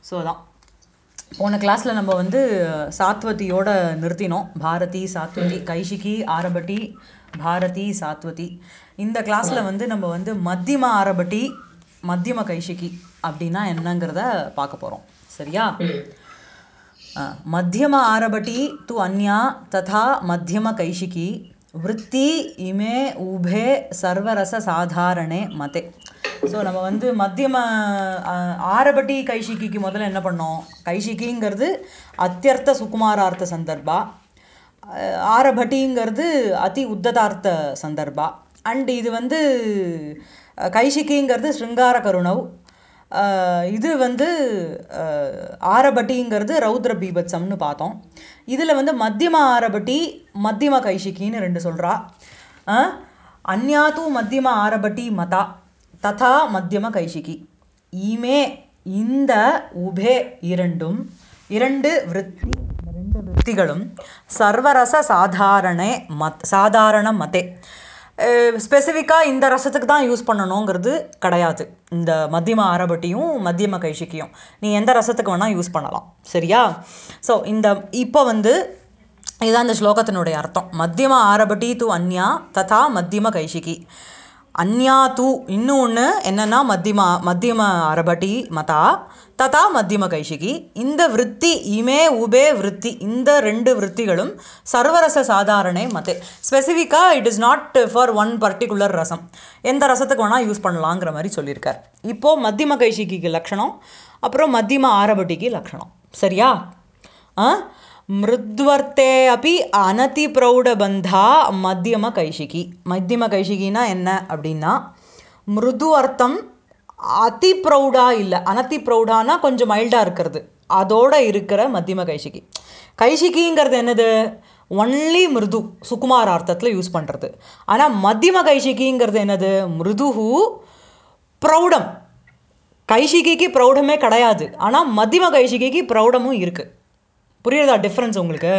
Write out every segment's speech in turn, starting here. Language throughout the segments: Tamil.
ஸோ அதான் போன கிளாஸில் நம்ம வந்து சாத்வதியோட நிறுத்தினோம் பாரதி சாத்வதி கைஷிகி ஆரபட்டி பாரதி சாத்வதி இந்த கிளாஸில் வந்து நம்ம வந்து மத்தியம ஆரபட்டி மத்தியம கைஷிகி அப்படின்னா என்னங்கிறத பார்க்க போகிறோம் சரியா मध्यम आरभटी तु अन्या तथा मध्यमकैशिकी वृत्ति इमे उभे சர்வரசசாதாரணே மதே ஸோ நம்ம வந்து மத்தியம அஹ், ஆரபட்டி கைஷிகிக்கு முதல்ல என்ன பண்ணோம் கைஷிகிங்கிறது அத்தியர்த்த சுகுமாரார்த்த சந்தர்ப்பா அஹ், ஆரபட்டிங்கிறது அதி உத்ததார்த்த சந்தர்ப்பா அண்ட் இது வந்து அஹ், கைஷிகிங்கிறது ஸ்ருங்கார கருணவ் ஆஹ் இது வந்து ஆஹ் ஆரபட்டிங்கிறது ரௌத்ர பீபத்சம்னு பார்த்தோம் இதில் வந்து மத்தியம ஆரபட்டி மத்தியம கைஷிக்கின்னு ரெண்டு சொல்கிறா அந்யா தூ மத்தியம ஆரபட்டி மதா ததா மத்தியம கைஷிகி ஈமே இந்த உபே இரண்டும் இரண்டு விருத்தி இந்த ரெண்டு விருத்திகளும் சர்வரச சாதாரணே மத் சாதாரண மதே ஸ்பெசிஃபிக்காக இந்த ரசத்துக்கு தான் யூஸ் பண்ணணுங்கிறது கிடையாது இந்த மத்தியம ஆரபட்டியும் மத்தியம கைஷிக்கியும் நீ எந்த ரசத்துக்கு வேணால் யூஸ் பண்ணலாம் சரியா ஸோ இந்த இப்போ வந்து இதுதான் இந்த ஸ்லோகத்தினுடைய அர்த்தம் மத்தியம ஆரபட்டி து அந்யா ததா மத்தியம கைஷிகி அந்யா தூ இன்னும் ஒன்று என்னென்னா மத்தியம மத்தியம அரபட்டி மதா ததா மத்தியம கைஷிகி இந்த விருத்தி இமே உபே விருத்தி இந்த ரெண்டு விருத்திகளும் சர்வரச சாதாரணே மதே ஸ்பெசிஃபிக்காக it is not for one particular ரசம் எந்த ரசத்துக்கு வேணால் யூஸ் பண்ணலாங்கிற மாதிரி சொல்லியிருக்கார் இப்போது மத்தியம கைஷிகிக்கு லக்ஷணம் அப்புறம் மத்தியம ஆரபட்டிக்கு லக்ஷணம் சரியா ஆ மிருத்வர்த்தே அப்பி அனதிப்ரௌடபந்தா மத்தியம கைஷிகி மத்தியம கைஷிகினா என்ன அப்படின்னா மிருது அர்த்தம் அதி ப்ரௌடா இல்லை அனதி ப்ரௌடானா கொஞ்சம் மைல்டாக இருக்கிறது அதோட இருக்கிற மத்தியம கைஷிகி கைஷிகிங்கிறது என்னது ஒன்லி மிருது சுகுமார அர்த்தத்தில் யூஸ் பண்ணுறது ஆனால் மத்தியம கைஷிகிங்கிறது என்னது மிருதுஹு ப்ரௌடம் கைஷிகிக்கு ப்ரௌடமே கிடையாது ஆனால் மத்தியம கைஷிகிக்கு ப்ரௌடமும் இருக்குது புரியுறதா டிஃப்ரென்ஸ் உங்களுக்கு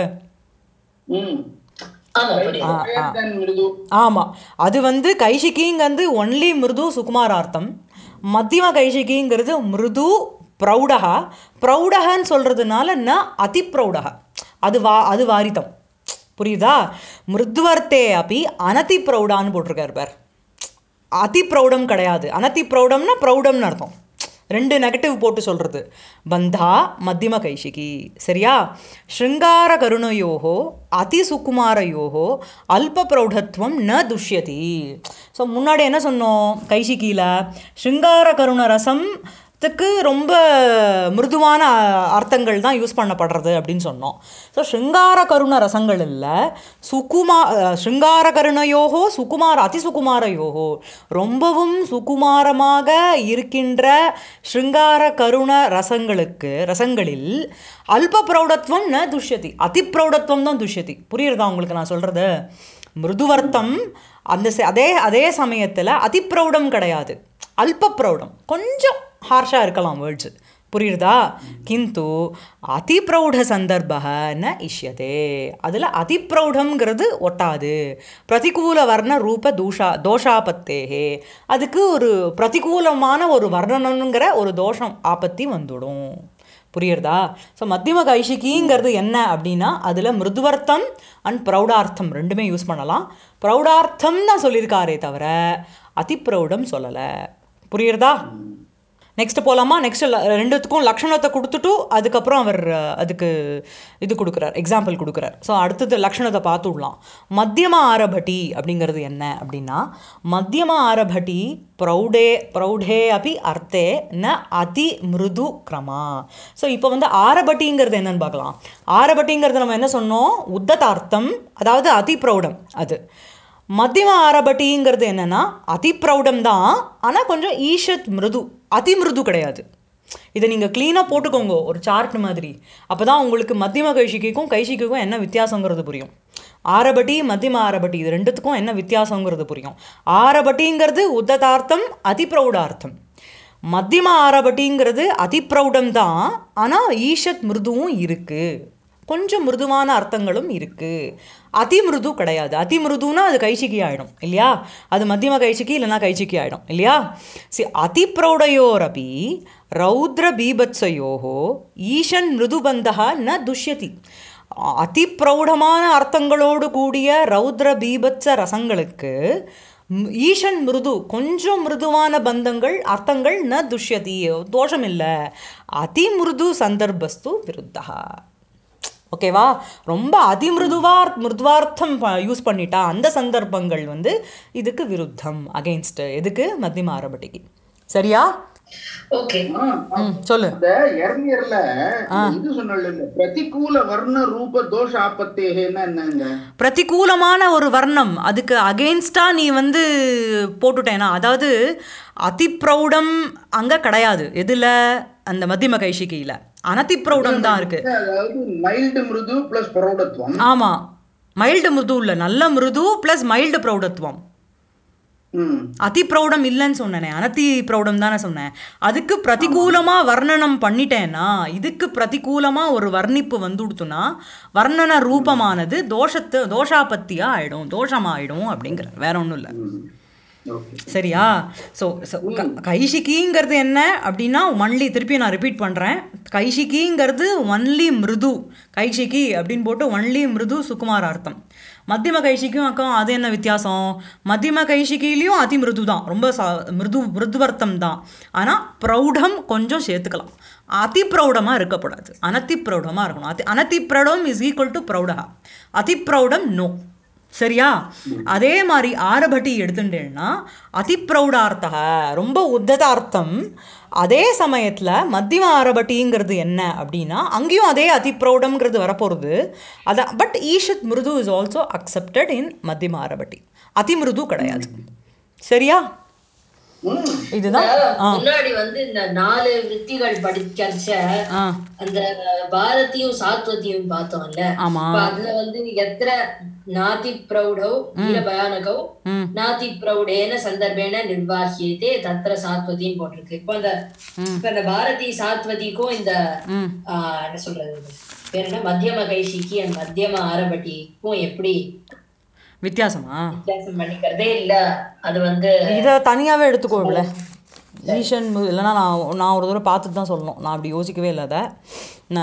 ம் ஆமா புரியுது Higher than மிருது ஆமாம் அது வந்து கைஷிகிங்கிறது ஒன்லி மிருது சுகுமாரார்த்தம் மத்தியம கைஷிகிங்கிறது மிருது ப்ரௌடகா ப்ரௌடகன்னு சொல்கிறதுனால ந அதி ப்ரௌடகா அது வா அது வாரிதம் புரியுதா மிருத்வர்த்தே அப்படி அனதி ப்ரௌடான்னு போட்டிருக்காரு பார் அதி ப்ரௌடம் கிடையாது அனதி ப்ரௌடம்னா ப்ரௌடம்னு அர்த்தம் ரெண்டு நெகட்டிவ் போட்டு சொல்கிறது பந்தா மத்தியம கைஷிகி சரியா ஸ்ருங்கார கருணையோகோ அதிசுகுமாரையோகோ அல்ப பிரௌடத்துவம் ந துஷ்யதி ஸோ முன்னாடி என்ன சொன்னோம் கைஷிகியில் ஸ்ருங்கார கருண ரசம் த்துக்கு ரொம்ப மிருதுவான அ- அர்த்தங்கள் தான் யூஸ் பண்ணப்படுறது அப்படின்னு சொன்னோம் ஸோ ஸ்ருங்கார கருண ரசங்கள் இல்லை சுகுமா அஹ், ஸ்ருங்கார கருணையோகோ சுகுமார அதிசுகுமாரையோகோ ரொம்பவும் சுகுமாரமாக இருக்கின்ற ஸ்ருங்கார கருண ரசங்களுக்கு ரசங்களில் அல்ப பிரௌடத்துவம் ந துஷ்யதி அதி பிரௌடத்துவம் தான் துஷ்யதி புரியுறதா உங்களுக்கு நான் சொல்கிறது மிருதுவர்த்தம் அந்த ச- அதே அதே சமயத்தில் அதிப்ரௌடம் கிடையாது அல்ப பிரௌடம் கொஞ்சம் ஹார்ஷாக இருக்கலாம் வேர்ட்ஸு புரியுறதா கிந்து அதிப்ரௌட சந்தர்ப்ப ந இஷ்யதே அதில் அதிப்ரௌடம்ங்கிறது ஒட்டாது பிரதிகூல வர்ண ரூப தூஷா தோஷாபத்தேகே அதுக்கு ஒரு பிரதிகூலமான ஒரு வர்ணனங்கிற ஒரு தோஷம் ஆபத்தி வந்துடும் புரியுறதா ஸோ மத்தியம கைஷிகிங்கிறது என்ன அப்படின்னா அதில் மிருதுவர்த்தம் அண்ட் ப்ரௌடார்த்தம் ரெண்டுமே யூஸ் பண்ணலாம் ப்ரௌடார்த்தம் தான் சொல்லியிருக்காரே தவிர அதிப்ரௌடம் சொல்லலை புரியுறதா நெக்ஸ்ட் போகலாமா நெக்ஸ்ட் ரெண்டுத்துக்கும் லக்ஷணத்தை கொடுத்துட்டு அதுக்கப்புறம் அவர் அஹ், அதுக்கு இது கொடுக்குறார் எக்ஸாம்பிள் கொடுக்குறார் ஸோ அடுத்தது லக்ஷணத்தை பார்த்து விடலாம் மத்தியம ஆரபட்டி அப்படிங்கிறது என்ன அப்படின்னா மத்தியம ஆரபட்டி ப்ரௌடே ப்ரௌடே அப்படி அர்த்தே ந அதி மிருது கிரமா ஸோ இப்போ வந்து ஆரபட்டிங்கிறது என்னன்னு பார்க்கலாம் ஆரபட்டிங்கிறது நம்ம என்ன சொன்னோம் உத்ததார்த்தம் அதாவது அதி ப்ரௌடம் அது மத்தியம ஆரபட்டிங்கிறது என்னன்னா அதி ப்ரௌடம் தான் ஆனால் கொஞ்சம் ஈஷத் மிருது அதி மிருது கிடையாது இதை நீங்கள் க்ளீனாக போட்டுக்கோங்க ஒரு சார்ட் மாதிரி அப்போ தான் உங்களுக்கு மத்தியம கைஷிக்கும் கைஷிக்கும் என்ன வித்தியாசங்கிறது புரியும் ஆரபட்டி மத்தியம ஆரபட்டி இது ரெண்டுத்துக்கும் என்ன வித்தியாசங்கிறது புரியும் ஆரபட்டிங்கிறது உத்ததார்த்தம் அதிப்ரௌடார்த்தம் மத்தியம ஆரபட்டிங்கிறது அதிப்ரௌடம் தான் ஆனால் ஈஷத் மிருதுவும் இருக்குது கொஞ்சம் மிருதுவான அர்த்தங்களும் இருக்கு அதிமிருது கிடையாது அதிமிருதுனா அது கைசிக்கி ஆயிடும் இல்லையா அது மத்தியம கைசிக்கி இல்லைன்னா கைசிக்கி ஆயிடும் இல்லையா சி அதிப்ரௌடயோரபி ரௌத்ர பீபத்சயோகோ ஈஷன் மிருதுபந்தா ந துஷ்யதி அதிப்ரௌடமான அர்த்தங்களோடு கூடிய ரௌத்ர பீபத்ச ரசங்களுக்கு ம், ஈஷன் மிருது கொஞ்சம் மிருதுவான பந்தங்கள் அர்த்தங்கள் ந துஷ்யதி தோஷம் இல்லை அதிமிருது சந்தர்ப்பஸ்து விருத்தா ஓகேவா ரொம்ப அதிமிருதுவா மிருதுவார்த்தம் யூஸ் பண்ணிட்டா அந்த சந்தர்ப்பங்கள் வந்து இதுக்கு விருத்தம் அகைன்ஸ்ட் எதுக்கு மத்தியம ஆரபட்டிக்கு சரியா ஓகே ம் சொல்லு அந்த எர்லியர்ல இது சொன்னல இந்த பிரதிகூல வர்ண ரூப தோஷ ஆபத்தேகன்னா என்னங்க பிரதிகூலமான ஒரு வர்ணம் அதுக்கு அகெயின்ஸ்டா நீ வந்து போட்டுட்டேனா அதாவது அதிப்ரௌடம் அங்கே கிடையாது எதில் அந்த மத்தியம கைஷிகையில் அனதிப்ரௌடம் தான் இருக்கு அதாவது மைல்டு மிருது பிளஸ் பிரௌடத்துவம் ஆமாம் மைல்டு மிருது இல்லை நல்ல மிருது ப்ளஸ் மைல்டு பிரௌடத்துவம் ம் அதி பிரௌடம் இல்லைன்னு சொன்னேனே அனதி பிரௌடம் தானே சொன்னேன் அதுக்கு பிரதிகூலமாக வர்ணனம் பண்ணிட்டேன்னா இதுக்கு பிரதிகூலமாக ஒரு வர்ணிப்பு வந்துடுத்துனா வர்ணன ரூபமானது தோஷத்து தோஷாபத்தியாக ஆயிடும் தோஷமாயிடும் அப்படிங்கிற வேற ஒன்றும் இல்லை ஓகே சரியா ஸோ கைஷிகிங்கிறது என்ன அப்படின்னா ஒன்லி திருப்பி நான் ரிப்பீட் பண்ணுறேன் கைஷிகிங்கிறது ஒன்லி மிருது கைஷிகி அப்படின்னு போட்டு ஒன்லி மிருது சுகுமாரார்த்தம் மத்தியம கைஷிக்கும் அக்கம் அது என்ன வித்தியாசம் மத்தியம கைஷிகிலையும் அதி மிருது தான் ரொம்ப ச மிருது மிருதுவர்த்தம் தான் ஆனால் ப்ரௌடம் கொஞ்சம் சேர்த்துக்கலாம் அதி ப்ரௌடமாக இருக்கக்கூடாது அனதி ப்ரௌடமாக இருக்கணும் அதி அனதி ப்ரௌடம் இஸ் ஈக்குவல் டு ப்ரௌடா அதி ப்ரௌடம் நோ சரியா அதே மாதிரி ஆரபட்டி எடுத்துட்டேன்னா அதிப்ரௌடார்த்தக ரொம்ப உத்ததார்த்தம் அதே சமயத்தில் மத்தியம ஆரபட்டிங்கிறது என்ன அப்படின்னா அங்கேயும் அதே அதிப்ரௌடம்ங்கிறது வரப்போகிறது அதான் பட் ஈஷத் மிருது இஸ் ஆல்சோ அக்செப்டட் இன் மத்தியம ஆரபட்டி அதிமிருது கிடையாது சரியா ம் இதுதான் முன்னாடி வந்து இந்த நாலு வித்திகள் படிக்கச்ச ஆ அந்த பாரதியும் சாத்வதியும் பார்த்தோம்ல ஆமா இப்ப அதுல வந்து எத்திர நாதி பிரௌடௌ வீர பயானகௌ ம் நாதி பிரௌடேன சந்தர்ப்பேன நிர்வாகியதே தத்திர சாத்வதின்னு போட்டிருக்கு இப்போ அந்த இப்ப இந்த பாரதி சாத்வதிக்கும் இந்த ம் ஆஹ், என்ன சொல்றது இது? பேர் என்ன மத்தியம கைஷிக்கு and மத்தியம ஆரபட்டிக்கும் எப்படி வித்தியாசமா வித்தியாசம் பண்ணிக்கிறதே இல்ல அது வந்து இதை தனியாகவே எடுத்துக்கோங்கள ஈஷன் மு- இல்லைன்னா நான் நான் ஒரு தடவை பார்த்துட்டு தான் சொல்லணும் நான் அப்படி யோசிக்கவே இல்லை அதை என்ன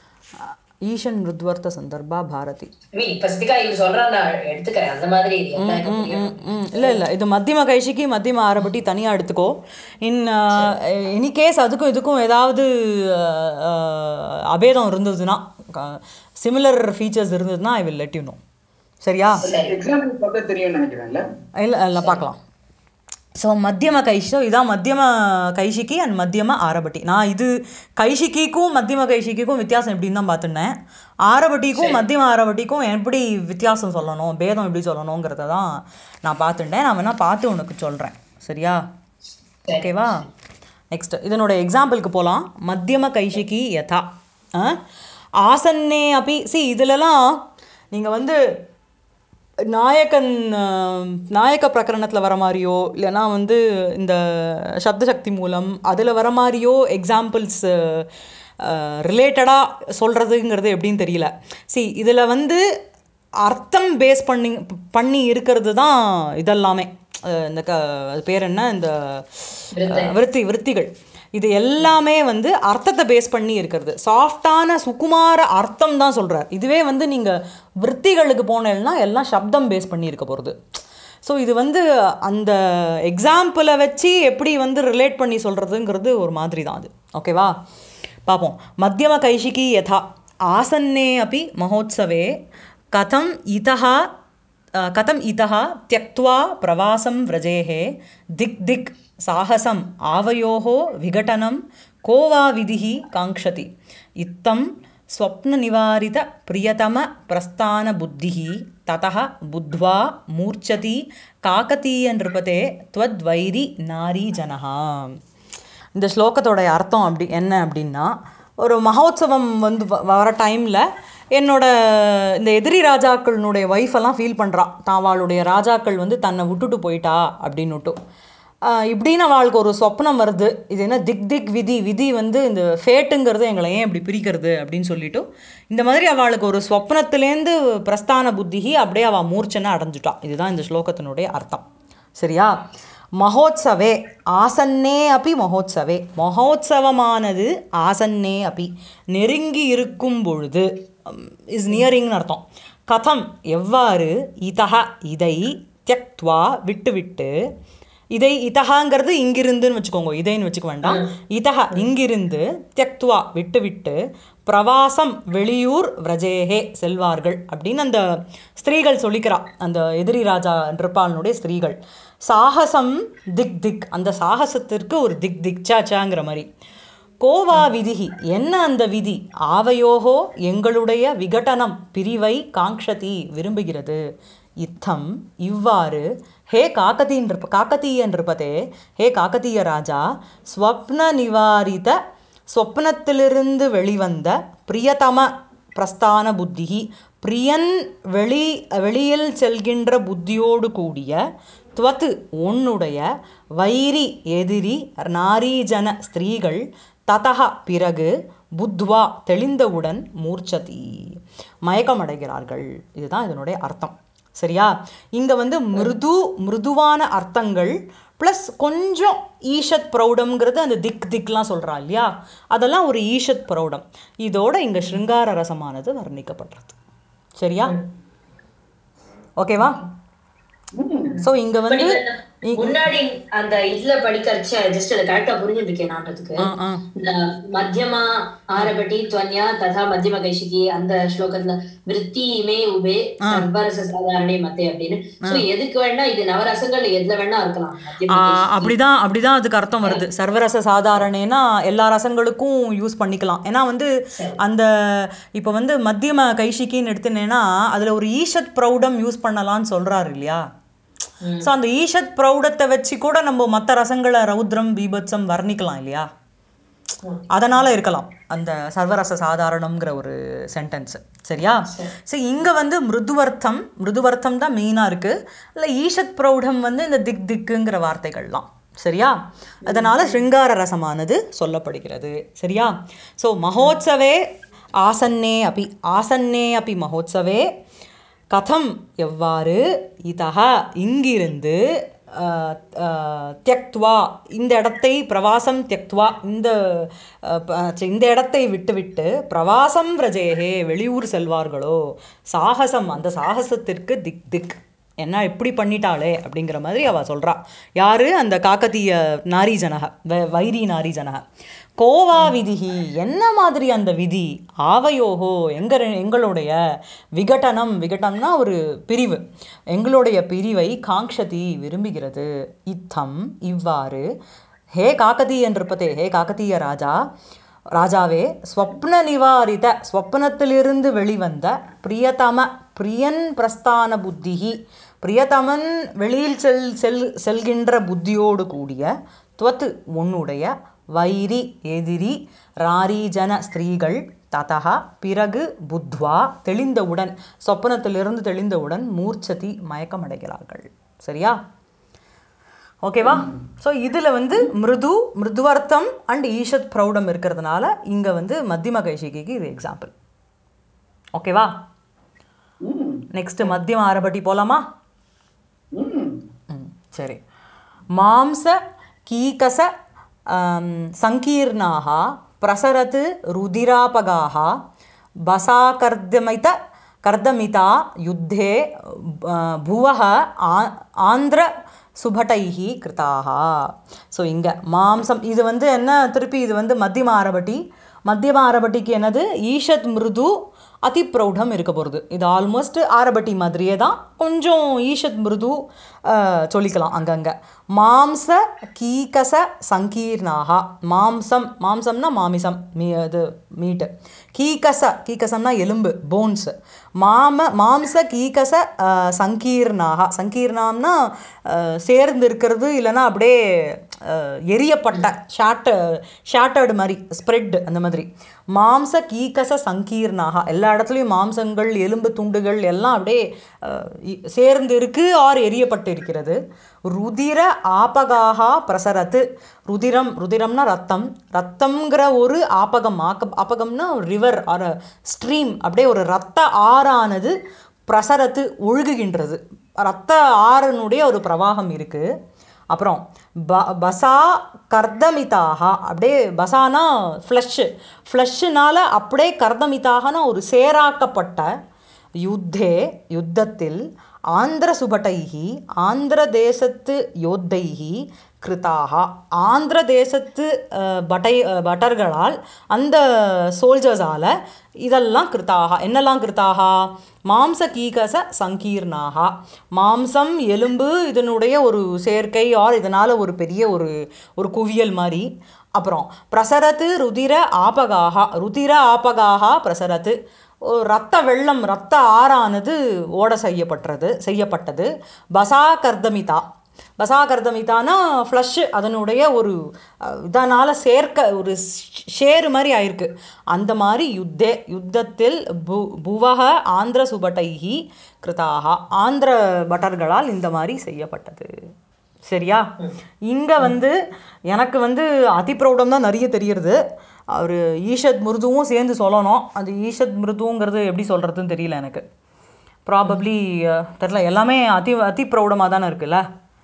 ஈஷன் மிருத்வர்த்த சந்தர்ப்பா பாரதி மீன் இப்ப ஸ்திகா இது சொல்றேன் நான் எடுத்துக்கிறேன் அந்த மாதிரி இது எல்லாம் எனக்கு புரியணும். ம் இல்லை இல்லை இது மத்தியம கைஷிக்கு மத்தியம ஆரபட்டி தனியாக எடுத்துக்கோ இன் எனி கேஸ் அதுக்கும் இதுக்கும் ஏதாவது அஹ், அஹ், அபேதம் இருந்ததுன்னா சிமிலர் ஃபீச்சர்ஸ் இருந்ததுன்னா I will let you know சரியா எக்ஸாம்பிள் பார்த்தா தெரியும்னு நினைக்கிறேன்ல இல்லை இல்லை பார்க்கலாம் ஸோ மத்தியம கைஷோ இதான் மத்தியம கைஷிக்கி அண்ட் மத்தியம ஆரபட்டி நான் இது கைஷிக்கிக்கும் மத்தியம கைஷிக்கிக்கும் வித்தியாசம் எப்படின்னு தான் பார்த்துனேன் ஆரபட்டிக்கும் மத்தியம ஆரபட்டிக்கும் எப்படி வித்தியாசம் சொல்லணும் பேதம் எப்படி சொல்லணுங்கிறத தான் நான் பார்த்துட்டேன் நான் வேணால் பார்த்து உனக்கு சொல்கிறேன் சரியா ஓகேவா நெக்ஸ்ட் இதனோட எக்ஸாம்பிளுக்கு போகலாம் மத்தியம கைஷிகி யதா ஆ? ஆசன்னே அப்படி சி இதிலலாம் நீங்கள் வந்து நாயக்கன் ஆஹ், நாயக்க பிரகரணத்தில் வர மாதிரியோ இல்லைன்னா வந்து இந்த சப்த சக்தி மூலம் அதில் வர மாதிரியோ எக்ஸாம்பிள்ஸ் ரிலேட்டடாக சொல்கிறதுங்கிறது எப்படின்னு தெரியல சி இதில் வந்து அர்த்தம் பேஸ் பண்ணி பண்ணி இருக்கிறது தான் இதெல்லாமே அஹ், இந்த க அது பேர் என்ன இந்த அஹ், விருத்தி விருத்திகள் இது எல்லாமே வந்து அர்த்தத்தை பேஸ் பண்ணி இருக்கிறது சாஃப்டான சுகுமார அர்த்தம் தான் சொல்கிறார் இதுவே வந்து நீங்கள் விற்த்திகளுக்கு போனேன்னா எல்லாம் சப்தம் பேஸ் பண்ணி இருக்க போகிறது ஸோ இது வந்து அந்த எக்ஸாம்பிளை வச்சு எப்படி வந்து ரிலேட் பண்ணி சொல்கிறதுங்கிறது ஒரு மாதிரி தான் அது ஓகேவா பார்ப்போம் மத்தியம கைஷிகி யதா ஆசன்னே அப்படி மகோத்சவே கதம் இதः कथम् इतः त्यक्त्वा प्रवासं व्रजेः दिक् दिक् साहसम् आवयोः विघटनं को वा विधिः काङ्क्षति इत्थं स्वप्ननिवारितप्रियतमप्रस्थानबुद्धिः ततः बुद्ध्वा मूर्च्छति काकतीयनृपते त्वद्वैरि नारीजनः இந்த ஸ்லோகத்தோடைய அர்த்தம் அப்படி என்ன அப்படின்னா ஒரு மகோத்சவம் வந்து வ- வர டைமில் என்னோட இந்த எதிரி ராஜாக்களினுடைய ஒய்ஃபெல்லாம் ஃபீல் பண்ணுறான் தாவாளுடைய ராஜாக்கள் வந்து தன்னை விட்டுட்டு போயிட்டா அப்படின்னுட்டு ஆஹ், இப்படின்னு அவளுக்கு ஒரு சொப்னம் வருது இது என்ன திக் திக் விதி விதி வந்து இந்த ஃபேட்டுங்கிறது எங்களை ஏன் இப்படி பிரிக்கிறது அப்படின்னு சொல்லிட்டு இந்த மாதிரி அவளுக்கு ஒரு சொப்னத்துலேருந்து பிரஸ்தான புத்திகி அப்படியே அவள் மூர்ச்சனை அடைஞ்சுட்டா இதுதான் இந்த ஸ்லோகத்தினுடைய அர்த்தம் சரியா மகோத்சவே ஆசன்னே அப்பி மகோத்சவே மகோத்சவமானது ஆசன்னே அப்பி நெருங்கி இருக்கும் பொழுது இஸ் நியரிங்னு அர்த்தம் கதம் எவ்வாறு இதஹ இதை தியக்த்வா விட்டுவிட்டு இதை இதஹாங்கிறது இங்கிருந்துன்னு வச்சுக்கோங்க இதைன்னு வச்சுக்க வேண்டாம் இதஹ இங்கிருந்து தியக்துவா விட்டுவிட்டு பிரவாசம் வெளியூர் விரஜேகே செல்வார்கள் அப்படின்னு அந்த ஸ்திரீகள் சொல்லிக்கிறா அந்த எதிரி ராஜா நிருப்பாளனுடைய ஸ்திரீகள் சாகசம் திக் திக் அந்த சாகசத்திற்கு ஒரு திக் திக் சாச்சாங்கிற மாதிரி கோவா விதிகி என்ன அந்த விதி ஆவையோகோ எங்களுடைய விகடனம் பிரிவை காங்க்ஷதி விரும்புகிறது இத்தம் இவ்வாறு ஹே காக்கதி நிருப்ப காக்கதீய நிருப்பதே ஹே காக்கதீய ராஜா ஸ்வப்ன நிவாரித ஸ்வப்னத்திலிருந்து வெளிவந்த பிரியதம பிரஸ்தான புத்திகி பிரியன் வெளி வெளியில் செல்கின்ற புத்தியோடு கூடிய துவத்து உன்னுடைய வைரி எதிரி நாரீஜன ஸ்திரீகள் ததக பிறகு புத்வா தெளிந்தவுடன் மூர்ச்சதி மயக்கமடைகிறார்கள் இதுதான் இதனுடைய அர்த்தம் சரியா இங்கே வந்து மிருது மிருதுவான அர்த்தங்கள் ப்ளஸ் கொஞ்சம் ஈஷத் ப்ரௌடம்ங்கிறது அந்த திக் திக்லாம் சொல்கிறா இல்லையா அதெல்லாம் ஒரு ஈஷத் ப்ரௌடம் இதோட இங்கே ஸ்ருங்கார ரசமானது வர்ணிக்கப்படுறது சரியா ஓகேவா ஸோ இங்கே வந்து முன்னாடி அந்த இதுல படிக்கிறச்ச ஜஸ்ட் அதை கரெக்டா புரிஞ்சுருக்கேன் நாட்டத்துக்கு ஆ ஆ இந்த மத்தியமா ஆரபட்டி துவன்யா ததா மத்தியம கைஷிகி அந்த ஸ்லோகத்துல விருத்தி இமே உபே சர்வரச சாதாரணே மத்தே அப்படின்னு சோ எதுக்கு வேணா இது நவரசங்கள் எதுல வேணா இருக்கலாம் மத்தியம ஆ, கைஷிகி. அப்படிதான் அப்படிதான் அதுக்கு அர்த்தம் வருது சர்வரச சாதாரணேனா எல்லா ரசங்களுக்கும் யூஸ் பண்ணிக்கலாம் ஏன்னா வந்து அந்த இப்போ வந்து மத்தியம கைஷிக்கின்னு எடுத்துனேன்னா அதில் ஒரு ஈஷத் ப்ரௌடம் யூஸ் பண்ணலாம்னு சொல்கிறாரு இல்லையா ஸோ அந்த ஈஷத் ப்ரௌடத்தை வச்சு கூட நம்ம மற்ற ரசங்களை ரௌத்ரம் பீபத்சம் வர்ணிக்கலாம் இல்லையா அதனால் இருக்கலாம் அந்த சர்வரச சாதாரணம்ங்கிற ஒரு சென்டென்ஸ் சரியா சரி இங்கே வந்து மிருதுவர்த்தம் மிருதுவர்த்தம் தான் மெயினாக இருக்குது இல்லை ஈஷத் பிரௌடம் வந்து இந்த திக் திக்குங்கிற வார்த்தைகள்லாம் சரியா அதனால் ஸ்ருங்கார ரசமானது சொல்லப்படுகிறது சரியா ஸோ மகோத்சவே ஆசன்னே அப்பி ஆசன்னே அப்பி மகோத்சவே கதம் எவ்வாறு இதக இங்கிருந்து அஹ், அஹ், தியக்த்வா இந்த இடத்தை பிரவாசம் தியக்த்வா இந்த அஹ், ப- ச்ச, இந்த இடத்தை விட்டுவிட்டு பிரவாசம் விரஜேகே வெளியூர் செல்வார்களோ சாகசம் அந்த சாகசத்திற்கு திக் திக் என்ன இப்படி பண்ணிட்டாளே அப்படிங்கிற மாதிரி அவ சொல்றா யாரு அந்த காக்கத்தீய நாரீஜனக வ- வைரி நாரீஜனக கோவா விதிகி என்ன மாதிரி அந்த விதி ஆவையோகோ எங்க ரெ- எங்களுடைய விகடனம் விகடனம்னா ஒரு பிரிவு எங்களுடைய பிரிவை காங்க்ஷதி விரும்புகிறது இத்தம் இவ்வாறு ஹே காக்கதீய நிருப்பதே ஹே காக்கதீய ராஜா ராஜாவே ஸ்வப்ன நிவாரித ஸ்வப்னத்திலிருந்து வெளிவந்த பிரியதம பிரியன் பிரஸ்தான புத்திகி பிரியதமன் வெளியில் செல் செல் செல்கின்ற புத்தியோடு கூடிய துவத்து உன்னுடைய வைரி எதிரி ராரீஜன ஸ்திரீகள் ததா பிறகு புத்வா தெளிந்தவுடன் சொப்பனத்திலிருந்து தெளிந்தவுடன் மூர்ச்சதி மயக்கமடைகிறார்கள் சரியா ஓகேவா ஸோ இதில் வந்து மிருது மிருதுவர்த்தம் அண்ட் ஈஷத் ப்ரௌடம் இருக்கிறதுனால இங்கே வந்து மத்தியம கைஷிகைக்கு இது எக்ஸாம்பிள் ஓகேவா ம் நெக்ஸ்ட் மத்தியம ஆரபட்டி போலாமா ம் ம், சரி மாம்ச கீகச ஆம், சங்கீர்ணாக பிரசரத் ருதிராபகாக பசாகர்தமித கர்தமிதா யுத்தே ஆ, புவः ஆ ஆந்திர சுபட்டைஹி கிருதாக ஸோ இங்கே மாம்சம் இது வந்து என்ன திருப்பி இது வந்து மத்தியம ஆரபட்டி மத்தியம ஆரபட்டிக்கு என்னது ஈஷத் மிருது அதிப்ரௌடம் இருக்க போகிறது இது ஆல்மோஸ்ட் ஆரபட்டி மாதிரியே தான் கொஞ்சம் ஈஷத் மிருது அஹ், சொல்லிக்கலாம் அங்கங்கே மாம்ச கீகச சங்கீர்ணாக மாம்சம் மாம்சம்னா மாமிசம் மீ இது மீட்டு கீகச கீகசம்னா எலும்பு போன்ஸ் மாம மாம்ச கீகச அஹ், சங்கீர்ணாக சங்கீர்ணாம்னா அஹ், சேர்ந்து இருக்கிறது இல்லைன்னா அப்படியே அஹ், எரியப்பட்ட ஷாட்ட ஷாட்டர்டு மாதிரி ஸ்ப்ரெட் அந்த மாதிரி மாம்ச கீகச சங்கீர்ணாக எல்லா இடத்துலையும் மாம்சங்கள் எலும்பு துண்டுகள் எல்லாம் அப்படியே அஹ், இ- சேர்ந்து இருக்கு ஆர் எரியப்பட்டு இருக்கிறது ருதிர ஆபகாகா பிரசரத்து ருதிரம் ருதிரம்னா ரத்தம் ரத்தம்ங்கிற ஒரு ஆபகம் ஆக்க ஆபகம்னா ரிவர் ஆர் ஸ்ட்ரீம் அப்படியே ஒரு ரத்த ஆறானது பிரசரத்து ஒழுகுகின்றது ரத்த ஆறனுடைய ஒரு பிரவாகம் இருக்குது அப்புறம் ப பசா கர்தமிதாக அப்படியே பசானா ஃப்ளஷ்ஷு ஃப்ளஷ்ஷுனால அப்படியே கர்தமிதாகனா ஒரு சேராக்கப்பட்ட யுத்தே யுத்தத்தில் ஆந்திர சுபட்டைஹி ஆந்திர தேசத்து யோத்தைஹி கிருதாக ஆந்திர தேசத்து அஹ், பட்டை அஹ், பட்டர்களால் அந்த சோல்ஜர்ஸால் இதெல்லாம் கிருத்தாக என்னெல்லாம் கிருத்தாக மாம்ச கீகச சங்கீர்ணாக மாம்சம் எலும்பு இதனுடைய ஒரு சேர்க்கை ஆர் இதனால் ஒரு பெரிய ஒரு ஒரு குவியல் மாதிரி அப்புறம் பிரசரத்து ருதிர ஆபகாக ருதிர ஆபகாக பிரசரத்து ஒரு ரத்த வெள்ளம் ரத்த ஆறானது ஓட செய்யப்பட்டது செய்யப்பட்டது பசா கர்தமிதா பசா கர்தமிதானா ஃப்ளஷ் அதனுடைய ஒரு அஹ், இதனால் சேர்க்க ஒரு ஷ்- ஷேரு மாதிரி ஆயிருக்கு அந்த மாதிரி யுத்தே யுத்தத்தில் பு புவக ஆந்திர சுபட்டைஹி கிருதாக ஆந்திர பட்டர்களால் இந்த மாதிரி செய்யப்பட்டது சரியா இங்கே வந்து எனக்கு வந்து அதிப்பிரௌடம் தான் நிறைய தெரியுறது அவர் ஈஷத் மிருதுவும் சேர்ந்து சொல்லணும் அது ஈஷத் மிருதுங்கிறது எப்படி சொல்கிறதுன்னு தெரியல எனக்கு ப்ராபப்ளி தெரில எல்லாமே அதி அதி பிரௌடமாக தானே இருக்குல்ல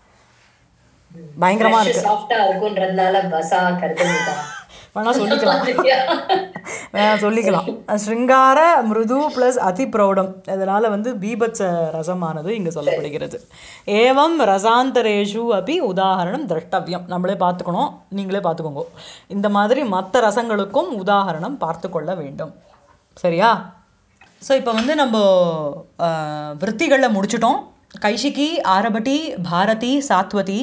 பயங்கரமாக இருக்கு சாஃப்டா இருக்குன்றதுனால பசா கருத்துட்டா வேணா சொல்லிக்கலாம் வேணா சொல்லிக்கலாம் ஸ்ருங்கார மிருது ப்ளஸ் அதி பிரௌடம் அதனால் வந்து பீபத்ச ரசமானது இங்கே சொல்லப்படுகிறது ஏவம் ரசாந்தரேஷு அப்படி உதாகரணம் திரஷ்டவியம் நம்மளே பார்த்துக்கணும் நீங்களே பார்த்துக்கோங்க இந்த மாதிரி மற்ற ரசங்களுக்கும் உதாகரணம் பார்த்து கொள்ள வேண்டும் சரியா ஸோ இப்போ வந்து நம்ம விற்த்திகளில் முடிச்சிட்டோம் கைஷிகி ஆரபட்டி பாரதி சாத்வதி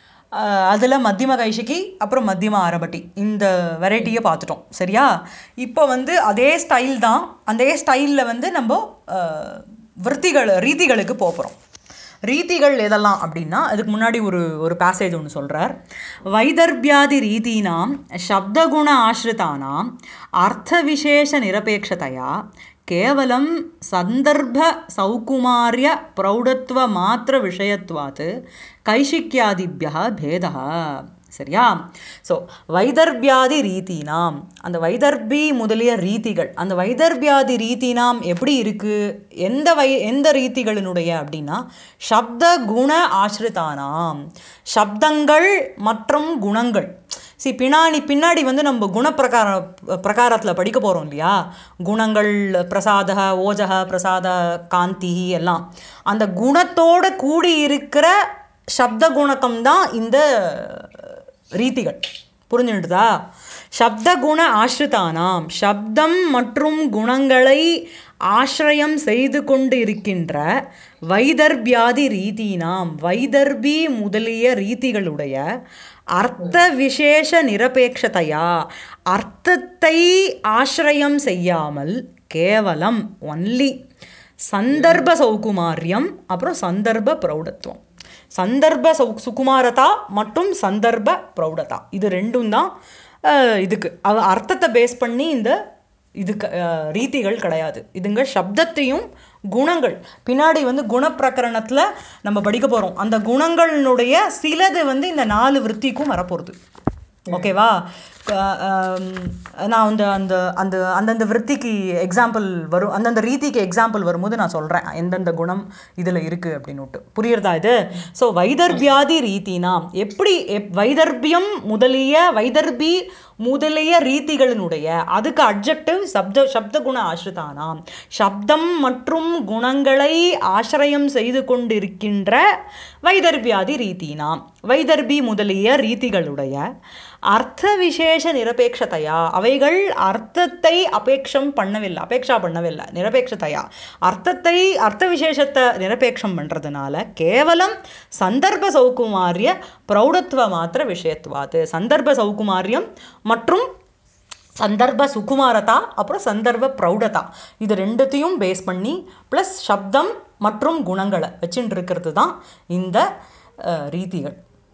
அதில் மத்தியம கைஷிகி அப்புறம் மத்தியம ஆரபட்டி இந்த வெரைட்டியை பார்த்துட்டோம் சரியா இப்போ வந்து அதே ஸ்டைல் தான் அதே ஸ்டைலில் வந்து நம்ம அஹ், விற்த்திகள் ரீதிகளுக்கு போக போகிறோம் ரீதிகள் எதெல்லாம் அப்படின்னா அதுக்கு முன்னாடி ஒரு ஒரு பேசேஜ் ஒன்று சொல்கிறார் வைதர்பியாதி ரீதீனாம் சப்தகுண ஆசிரிதானாம் அர்த்த விசேஷ நிரபேட்சதையா கேவலம் சந்தர்ப்ப சௌகுமாரிய பிரௌಢತ್ವ மாத்திர விஷயத்வாத் கைஷிக்யாதிபியா பேதா சரியா ஸோ வைதர்பியாதி ரீதினாம் அந்த வைதர்பி முதலிய ரீதிகள் அந்த வைதர்பியாதி ரீதினாம் எப்படி இருக்கு எந்த வை எந்த ரீதிகளினுடைய அப்படின்னா சப்த குண ஆசிரிதானாம் சப்தங்கள் மற்றும் குணங்கள் சி பின்னாடி பின்னாடி வந்து நம்ம குணப்பிரகார பிரகாரத்தில் படிக்க போகிறோம் இல்லையா குணங்கள் பிரசாத ஓஜக பிரசாத காந்தி எல்லாம் அந்த குணத்தோட கூடி இருக்கிற சப்த குணக்கம் தான் இந்த ரீதிகள் புரிஞ்சுடுதா சப்த குண ஆசிரிதானாம் சப்தம் மற்றும் குணங்களை ஆசிரயம் செய்து கொண்டு இருக்கின்ற வைதர்பியாதி ரீதினாம் வைதர்பி முதலிய ரீதிகளுடைய அர்த்த விசேஷ நிரபேட்சதையா அர்த்தத்தை ஆசிரயம் செய்யாமல் கேவலம் ஒன்லி சந்தர்ப்ப சௌகுமாரியம் அப்புறம் சந்தர்ப்ப பிரௌಢத்துவம் சந்தர்ப்ப சௌ சுகுமாரதா மற்றும் சந்தர்ப்ப பிரௌಢதா இது ரெண்டும் தான் அஹ், இதுக்கு அவ அர்த்தத்தை பேஸ் பண்ணி இந்த இதுக்கு அஹ், ரீதிகள் கிடையாது இதுங்க சப்தத்தையும் குணங்கள் பின்னாடி வந்து குணப்பிரகரணத்தில் நம்ம படிக்க போகிறோம் அந்த குணங்களினுடைய சிலது வந்து இந்த நாலு விற்த்திக்கும் வரப்போகிறது ஓகேவா க- ஆம், நான் அந்த அந்த அந்த அந்தந்த விற்த்திக்கு எக்ஸாம்பிள் வரும் அந்தந்த ரீதிக்கு எக்ஸாம்பிள் வரும்போது நான் சொல்கிறேன் எந்தெந்த குணம் இதில் இருக்குது அப்படின்னுட்டு புரியுறதா இது ஸோ வைதர்பியாதி ரீதினாம் எப்படி எப் வைதர்பியம் முதலிய வைதர்பி முதலிய ரீதிகளினுடைய அதுக்கு அப்ஜெக்டிவ் சப்த சப்த குண ஆசிரிதானாம் சப்தம் மற்றும் குணங்களை ஆசிரயம் செய்து கொண்டிருக்கின்ற வைதர்பியாதி ரீதினாம் வைதர்பி முதலிய ரீதிகளுடைய அர்த்த விசேஷ நிரபேட்சதையா அவைகள் அர்த்தத்தை அபேட்சம் பண்ணவில்லை அபேட்சா பண்ணவில்லை நிரபேட்சதையா அர்த்தத்தை அர்த்த விசேஷத்தை நிரபேட்சம் பண்ணுறதுனால கேவலம் சந்தர்ப்ப சௌகுமாரிய பிரௌಢத்துவ மாத்திர விஷயத்துவாது சந்தர்ப்ப சௌகுமாரியம் மற்றும் சந்தர்ப்ப சுகுமாரதா அப்புறம் சந்தர்ப்ப பிரௌಢதா இது ரெண்டுத்தையும் பேஸ் பண்ணி ப்ளஸ் சப்தம் மற்றும் குணங்களை வச்சுட்டு இருக்கிறது தான் இந்த அஹ், ரீதிகள்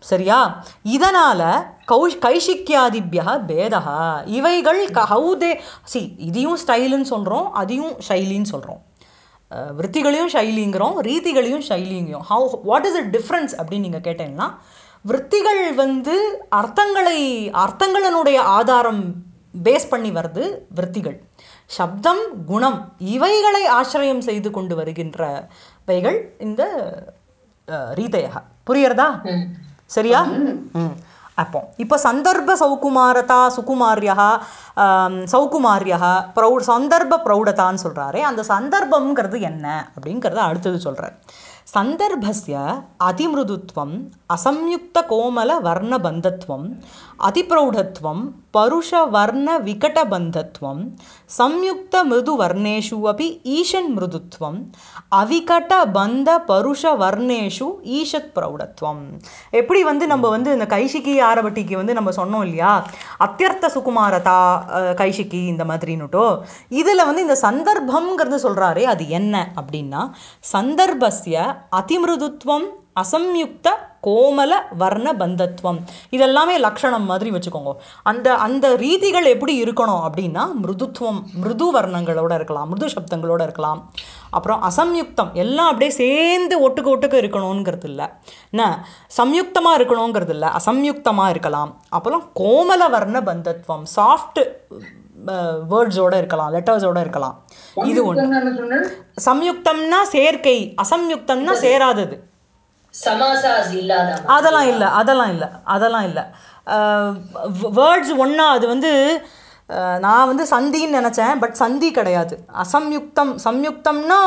சரியா இதனால கௌஷ் கைஷிக்கியாதிபியா பேதா இவைகள் ஹவு தே சி இதையும் ஸ்டைலுன்னு சொல்கிறோம் அதையும் ஷைலின்னு சொல்கிறோம் விற்த்திகளையும் ஷைலிங்கிறோம் ரீதிகளையும் ஷைலிங்கிறோம் how what is the difference அப்படின்னு நீங்கள் கேட்டீங்கன்னா விற்த்திகள் வந்து அர்த்தங்களை அர்த்தங்களினுடைய ஆதாரம் பேஸ் பண்ணி வருது விற்த்திகள் சப்தம் குணம் இவைகளை ஆசிரியம் செய்து கொண்டு வருகின்றவைகள் இந்த ரீதையாக புரியறதா சரியா ம் அப்போ இப்போ சந்தர்ப்ப சௌகுமாரதா சுகுமாரியா சௌகுமாரியா ப்ரௌ சந்தர்ப்ப ப்ரௌடதான்னு சொல்கிறாரே அந்த சந்தர்ப்பம்ங்கிறது என்ன அப்படிங்கிறத அடுத்தது சொல்கிறார் சந்தர்ப்பஸ்ய அதிமிருதுத்வம் அசம்யுக்த கோமல வர்ணபந்தத்வம் அதிப்ரௌಢத்வம் பருஷவர்ண விகடபந்தத்வம் சம்யுக்த மிருது வர்ணேஷு அபி ஈஷன் மிருதுத்வம் அவிகட பந்த பருஷ வர்ணேஷு ஈஷத் பிரௌಢத்வம் எப்படி வந்து நம்ம வந்து இந்த கைஷிகி ஆரபட்டிக்கு வந்து நம்ம சொன்னோம் இல்லையா அத்தியர்த்த சுகுமாரதா அஹ், கைஷிகி இந்த மாதிரின்னுட்டோ இதில் வந்து இந்த சந்தர்ப்பம்ங்கிறது சொல்கிறாரே அது என்ன அப்படின்னா சந்தர்ப்பஸ்ய அதிமிருதுத்வம் அசம்யுக்த கோமல வர்ண பந்தத்வம் இதெல்லாமே லக்ஷணம் மாதிரி வச்சுக்கோங்க அந்த அந்த ரீதிகள் எப்படி இருக்கணும் அப்படின்னா மிருதுத்வம் மிருது வர்ணங்களோட இருக்கலாம் மிருது சப்தங்களோட இருக்கலாம் அப்புறம் அசம்யுக்தம் எல்லாம் அப்படியே சேர்ந்து ஒட்டுக்கு ஒட்டுக்கு இருக்கணுங்கிறது இல்லை என்ன சம்யுக்தமாக இருக்கணுங்கிறது இல்லை அசம்யுக்தமாக இருக்கலாம் அப்புறம் கோமல வர்ண பந்தத்வம் சாஃப்ட் வேர்ட்ஸோட இருக்கலாம் லெட்டர்ஸோட இருக்கலாம் இது ஒன்று சம்யுக்தம்னா என்ன சொன்னேன் சம்யுக்தம்னா சேர்க்கை அசம்யுக்தம்னா சேராதது சமாசாஸ் இல்லாத அதெல்லாம் இல்லை அதெல்லாம் இல்லை அதெல்லாம் இல்லை வேர்ட்ஸ் ஒன்றா அது வந்து அஹ், நான் வந்து சந்தின்னு நினச்சேன் பட் சந்தி கிடையாது அசம்யுக்தம் சம்யுக்தம்னா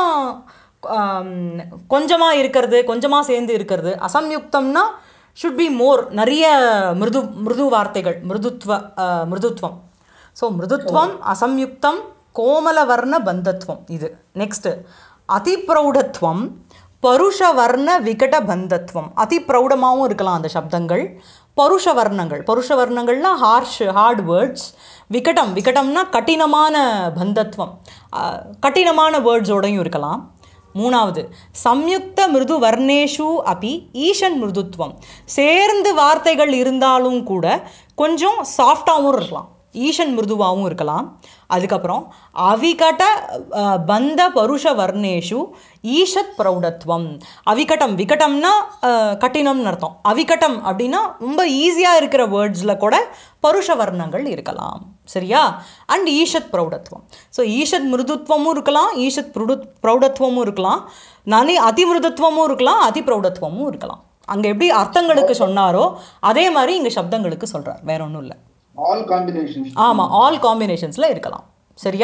கொஞ்சமாக இருக்கிறது கொஞ்சமாக சேர்ந்து இருக்கிறது அசம்யுக்தம்னா ஷுட் பி மோர் நிறைய மிருது மிருது வார்த்தைகள் மிருதுத்வ அஹ், மிருதுத்வம் ஸோ மிருதுத்வம் அசம்யுக்தம் கோமலவர்ண பந்தத்வம் இது நெக்ஸ்ட்டு அதிப்ரௌಢத்வம் பருஷவர்ண விகட பந்தத்வம் அதி பிரௌடமாகவும் இருக்கலாம் அந்த சப்தங்கள் பருஷ வர்ணங்கள் பருஷ வர்ணங்கள்னா ஹார்ஷ் ஹார்ட் வேர்ட்ஸ் விகடம் விகடம்னா கடினமான பந்தத்வம் அஹ், கடினமான வேர்ட்ஸோடையும் இருக்கலாம் மூணாவது சம்யுக்த மிருது வர்ணேஷு அபி ஈஷன் மிருதுத்வம் சேர்ந்து வார்த்தைகள் இருந்தாலும் கூட கொஞ்சம் சாஃப்டாகவும் இருக்கலாம் ஈஷன் மிருதுவாகவும் இருக்கலாம் அதுக்கப்புறம் அவிகட அஹ், பந்த பருஷ வர்ணேஷு ஈஷத் பிரௌಢத்வம் அவிகடம் விகடம்னா அஹ், கடினம்னு அர்த்தம் அவிகடம் அப்படின்னா ரொம்ப ஈஸியாக இருக்கிற வேர்ட்ஸில் கூட பருஷ வர்ணங்கள் இருக்கலாம் சரியா அண்ட் ஈஷத் பிரௌಢத்வம் ஸோ ஈஷத் மிருதுத்வமும் இருக்கலாம் ஈஷத் புருடு பிரௌಢத்வமும் இருக்கலாம் நானே அதிமிருதுத்வமும் இருக்கலாம் அதி பிரௌಢத்வமும் இருக்கலாம் அங்கே எப்படி அர்த்தங்களுக்கு சொன்னாரோ அதே மாதிரி இங்கே சப்தங்களுக்கு சொல்கிறார் வேற ஒன்றும் இல்லை ஆல் காம்பினேஷன்ஸ் ஆமாம் ஆல் காம்பினேஷன்ஸில் இருக்கலாம் சரியா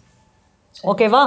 ஓகேவா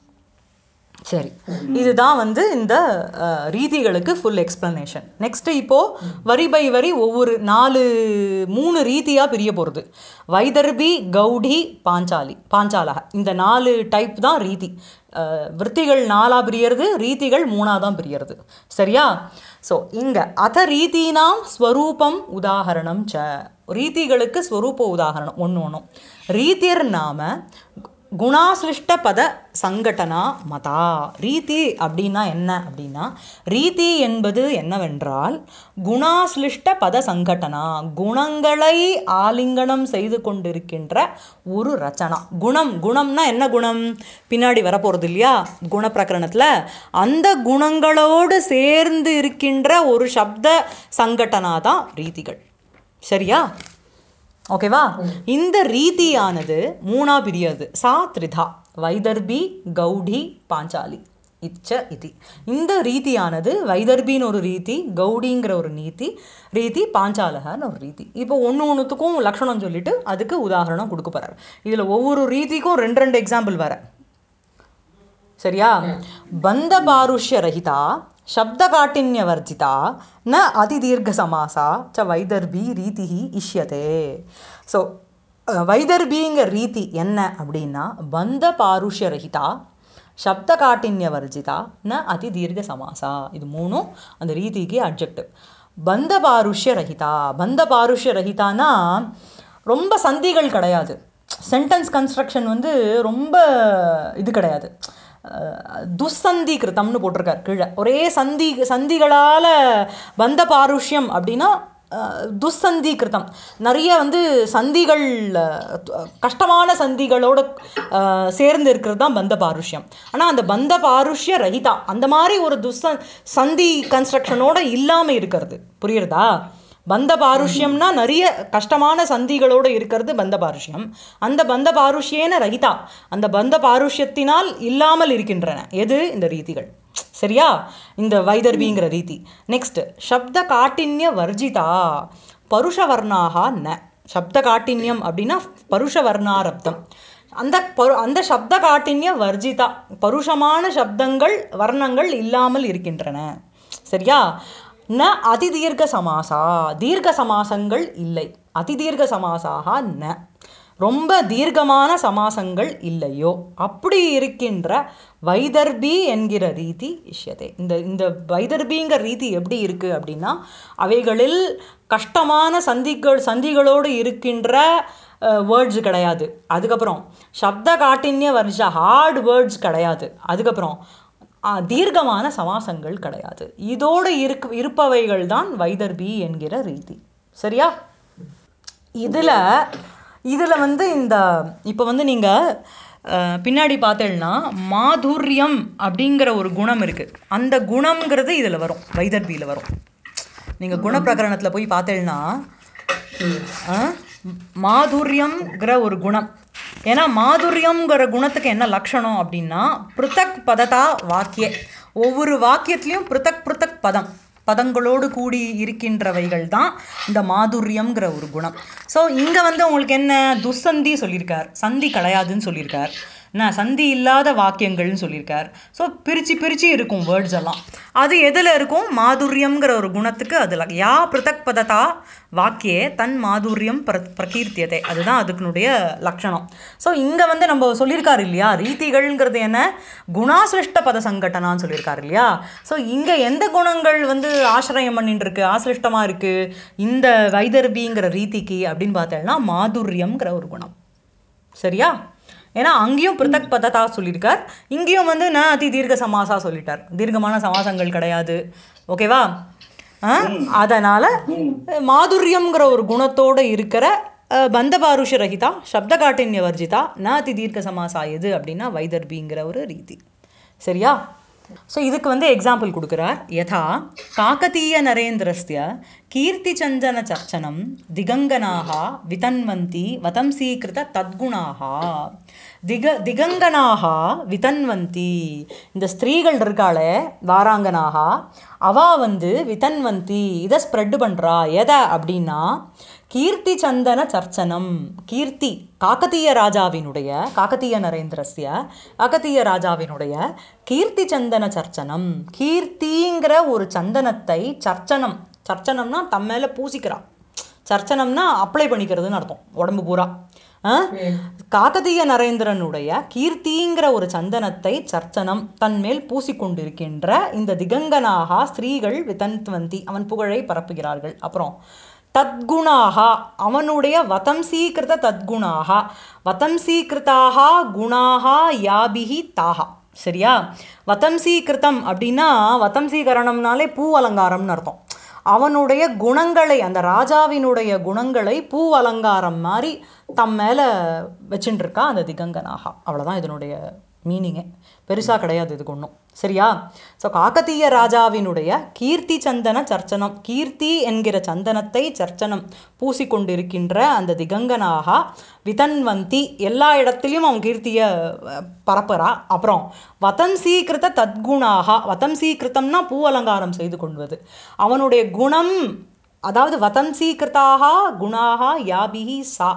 சரி இதுதான் வந்து இந்த அஹ், ரீதிகளுக்கு ஃபுல் எக்ஸ்ப்ளனேஷன் நெக்ஸ்ட்டு இப்போது வரி பை வரி ஒவ்வொரு நாலு மூணு ரீதியாக பிரிய போகிறது வைதர்பி கௌடி பாஞ்சாலி பாஞ்சாலக இந்த நாலு டைப் தான் ரீதி அஹ், விற்த்திகள் நாலாக பிரியறது ரீதிகள் மூணாக தான் பிரியறது சரியா ஸோ இங்கே அத ரீதீனாம் ஸ்வரூபம் உதாகரணம் ச ரீதிகளுக்கு ஸ்வரூப உதாகரணம் ஒன்று ஒன்றும் ரீதிர் நாம குணாசிலிஷ்ட பத சங்கடனா மதா ரீதி அப்படின்னா என்ன அப்படின்னா ரீதி என்பது என்னவென்றால் குணாசிலிஷ்ட பத சங்கடனா குணங்களை ஆலிங்கனம் செய்து கொண்டிருக்கின்ற ஒரு ரச்சனா குணம் குணம்னா என்ன குணம் பின்னாடி வரப்போகிறது இல்லையா குணப்பிரகரணத்தில் அந்த குணங்களோடு சேர்ந்து இருக்கின்ற ஒரு சப்த சங்கடனா தான் ரீதிகள் சரியா ஓகேவா இந்த ரீதியானது மூணா பிரியது சா த்ரிதா வைதர்பி கௌடி பாஞ்சாலி இச்ச இதி இந்த ரீதியானது வைதர்பின்னு ஒரு ரீதி கௌடிங்கிற ஒரு நீதி ரீதி பாஞ்சாலகன்னு ஒரு ரீதி இப்போ ஒன்று ஒன்றுத்துக்கும் லக்ஷணம் சொல்லிட்டு அதுக்கு உதாரணம் கொடுக்க போகிறார் இதில் ஒவ்வொரு ரீதிக்கும் ரெண்டு ரெண்டு எக்ஸாம்பிள் வேற சரியா பந்த பாருஷ்ய ரஹிதா சப்தகாட்டின்யவர்ஜிதா ந அதிதீர்க்க சமாசா ச வைதர்பி ரீதி இஷ்யதே ஸோ வைதர்பிங்கிற ரீதி என்ன அப்படின்னா பந்த பாருஷ்ய ரஹிதா சப்தகாட்டின்யவர்ஜிதா ந அதிதீர்க்க சமாசா இது மூணும் அந்த ரீதிக்கு அப்ஜெக்டிவ் பந்த பாருஷ்ய ரஹிதா பந்த பாருஷ்ய ரஹிதானா ரொம்ப சந்திகள் கிடையாது சென்டென்ஸ் கன்ஸ்ட்ரக்ஷன் வந்து ரொம்ப இது கிடையாது அஹ், துஸ்சந்தி கிருத்தம்னு போட்டிருக்கார் கீழே ஒரே சந்தி சந்திகளால் பந்த பாருஷ்யம் அப்படின்னா அஹ், துஸ்சந்தி கிருத்தம் நிறைய வந்து சந்திகள் அஹ், கஷ்டமான சந்திகளோட அஹ், சேர்ந்து இருக்கிறது தான் பந்த பாருஷ்யம் ஆனால் அந்த பந்த பாருஷ்ய ரஹிதா அந்த மாதிரி ஒரு துஸ்ச சந்தி கன்ஸ்ட்ரக்ஷனோட இல்லாமல் இருக்கிறது புரியுறதா பந்த பாருஷ்யம்னா நிறைய கஷ்டமான சந்திகளோடு இருக்கிறது பந்த பாருஷ்யம் அந்த பந்த பாருஷ்யேன ரஹிதா அந்த பந்த பாருஷ்யத்தினால் இல்லாமல் இருக்கின்றன எது இந்த ரீதிகள் சரியா இந்த வைதர்பிங்கிற ரீதி நெக்ஸ்ட் சப்த காட்டின்ய வர்ஜிதா பருஷவர்ணாக ந சப்த காட்டின்யம் அப்படின்னா பருஷவர்ணாரப்தம் அந்த பரு அந்த சப்த காட்டின்ய வர்ஜிதா பருஷமான சப்தங்கள் வர்ணங்கள் இல்லாமல் இருக்கின்றன சரியா ந அதிதீர்க்க சமாசா தீர்க்க சமாசங்கள் இல்லை அதிதீர்க்க சமாசாக ந ரொம்ப தீர்க்கமான சமாசங்கள் இல்லையோ அப்படி இருக்கின்ற வைதர்பி என்கிற ரீதி இஷ்யதே இந்த இந்த வைதர்பிங்கிற ரீதி எப்படி இருக்குது அப்படின்னா அவைகளில் கஷ்டமான சந்திகள் சந்திகளோடு இருக்கின்ற வேர்ட்ஸ் கிடையாது அதுக்கப்புறம் சப்த காட்டின்ய வருஷ ஹார்ட் வேர்ட்ஸ் கிடையாது அதுக்கப்புறம் ஆ, தீர்க்கமான சமாசங்கள் கிடையாது இதோடு இருக்கு இருப்பவைகள் தான் வைதர்பி என்கிற ரீதி சரியா இதில் இதில் வந்து இந்த இப்போ வந்து நீங்கள் பின்னாடி பார்த்தேன்னா மாதுரியம் அப்படிங்கிற ஒரு குணம் இருக்குது அந்த குணம்ங்கிறது இதில் வரும் வைதர்பியில் வரும் நீங்கள் குணப்பிரகரணத்தில் போய் பார்த்தேன்னா ஆ, மாதுரியம்ங்கிற ஒரு குணம் ஏன்னா மாதுரியம்ங்கிற குணத்துக்கு என்ன லட்சணம் அப்படின்னா பிருத்தக் பததா வாக்கிய ஒவ்வொரு வாக்கியத்துலேயும் பிருத்தக் பிருத்தக் பதம் பதங்களோடு கூடி இருக்கின்றவைகள் தான் இந்த மாதுரியம்ங்கிற ஒரு குணம் ஸோ இங்கே வந்து உங்களுக்கு என்ன துஸ்சந்தி சொல்லியிருக்கார் சந்தி கிடையாதுன்னு சொல்லியிருக்கார் என்ன சந்தி இல்லாத வாக்கியங்கள்னு சொல்லியிருக்கார் ஸோ பிரித்து பிரித்து இருக்கும் வேர்ட்ஸ் எல்லாம் அது எதில் இருக்கும் மாதுரியம்ங்கிற ஒரு குணத்துக்கு அதில் யா பிருத்தக் பததா வாக்கியே தன் மாதுரியம் பிர பிரகீர்த்தியதே அதுதான் அதுக்குனுடைய லட்சணம் ஸோ இங்கே வந்து நம்ம சொல்லியிருக்காரு இல்லையா ரீதிகள்ங்கிறது என்ன குணாசிருஷ்ட பத சங்கட்டனான்னு சொல்லியிருக்காரு இல்லையா ஸோ இங்கே எந்த குணங்கள் வந்து ஆசிரியம் பண்ணிட்டு இருக்கு ஆசிரிஷ்டமாக இருக்குது இந்த வைதர்பிங்கிற ரீதிக்கு அப்படின்னு பார்த்தோம்னா மாதுரியம்ங்கிற ஒரு குணம் சரியா ஏன்னா அங்கேயும் பிருத்தக் பதத்தா சொல்லியிருக்கார் இங்கேயும் வந்து ந அதி தீர்க்க சமாசா சொல்லிட்டார் தீர்க்கமான சமாசங்கள் கிடையாது ஓகேவா ஆ? அதனால மாதுரியம்ங்கிற ஒரு குணத்தோட இருக்கிற அஹ், பந்தபாருஷ ரஹிதா சப்த காட்டின்ய வர்ஜிதா ந அதி தீர்க்க சமாசா எது அப்படின்னா வைதர்பிங்கிற ஒரு ரீதி சரியா ஸோ இதுக்கு வந்து எக்ஸாம்பிள் கொடுக்குறார் யதா காக்கதீய நரேந்திரஸ்ய கீர்த்திச்சந்தன சர்ச்சனம் திகங்கனாக விதன்வந்தி வதம்சீகிருத தத்குணாக திக திகங்கனாக விதன்வந்தி இந்த ஸ்திரீகள் இருக்காளே வாராங்கனாக அவ வந்து விதன்வந்தி இதை ஸ்ப்ரெட் பண்ணுறா எதை அப்படின்னா கீர்த்தி சந்தன சர்ச்சனம் கீர்த்தி காக்கதீய ராஜாவினுடைய காக்கதீய நரேந்திரஸ்ய காக்கதீய ராஜாவினுடைய கீர்த்தி சந்தன சர்ச்சனம் கீர்த்திங்கிற ஒரு சந்தனத்தை சர்ச்சனம் சர்ச்சனம்னா தம் மேலே பூசிக்கிறா சர்ச்சனம்னா அப்ளை பண்ணிக்கிறதுன்னு அர்த்தம் உடம்பு பூரா ஆ? காக்கதீய நரேந்திரனுடைய கீர்த்திங்கிற ஒரு சந்தனத்தை சர்ச்சனம் தன் மேல் பூசிக்கொண்டிருக்கின்ற இந்த திகங்கனாக ஸ்திரீகள் விதந்த்வந்தி அவன் புகழை பரப்புகிறார்கள் அப்புறம் தத்குணாக அவனுடைய வதம்சீகிருத தத்குணாக வதம்சீகிருதாக குணாக யாபிகி தாகா சரியா வதம்சீகிருதம் அப்படின்னா வதம்சீகரணம்னாலே பூ அலங்காரம்னு அர்த்தம் அவனுடைய குணங்களை அந்த ராஜாவினுடைய குணங்களை பூ அலங்காரம் மாதிரி தம் மேலே வச்சுட்டு இருக்கா அந்த திகங்கனாகா அவ்வளோதான் இதனுடைய மீனிங்கே பெருசாக கிடையாது இதுக்கு ஒன்றும் சரியா ஸோ காக்கதீய ராஜாவினுடைய கீர்த்தி சந்தன சர்ச்சனம் கீர்த்தி என்கிற சந்தனத்தை சர்ச்சனம் பூசிக்கொண்டிருக்கின்ற அந்த திகங்கனாக விதன்வந்தி எல்லா இடத்துலையும் அவன் கீர்த்தியை அஹ், பரப்புறா அப்புறம் வதம்சீகிருத தத்குணாக வதம்சீகிருத்தம்னா பூ அலங்காரம் செய்து கொள்வது அவனுடைய குணம் அதாவது வதம்சீகிருதாக குணாக யாபிஹி சா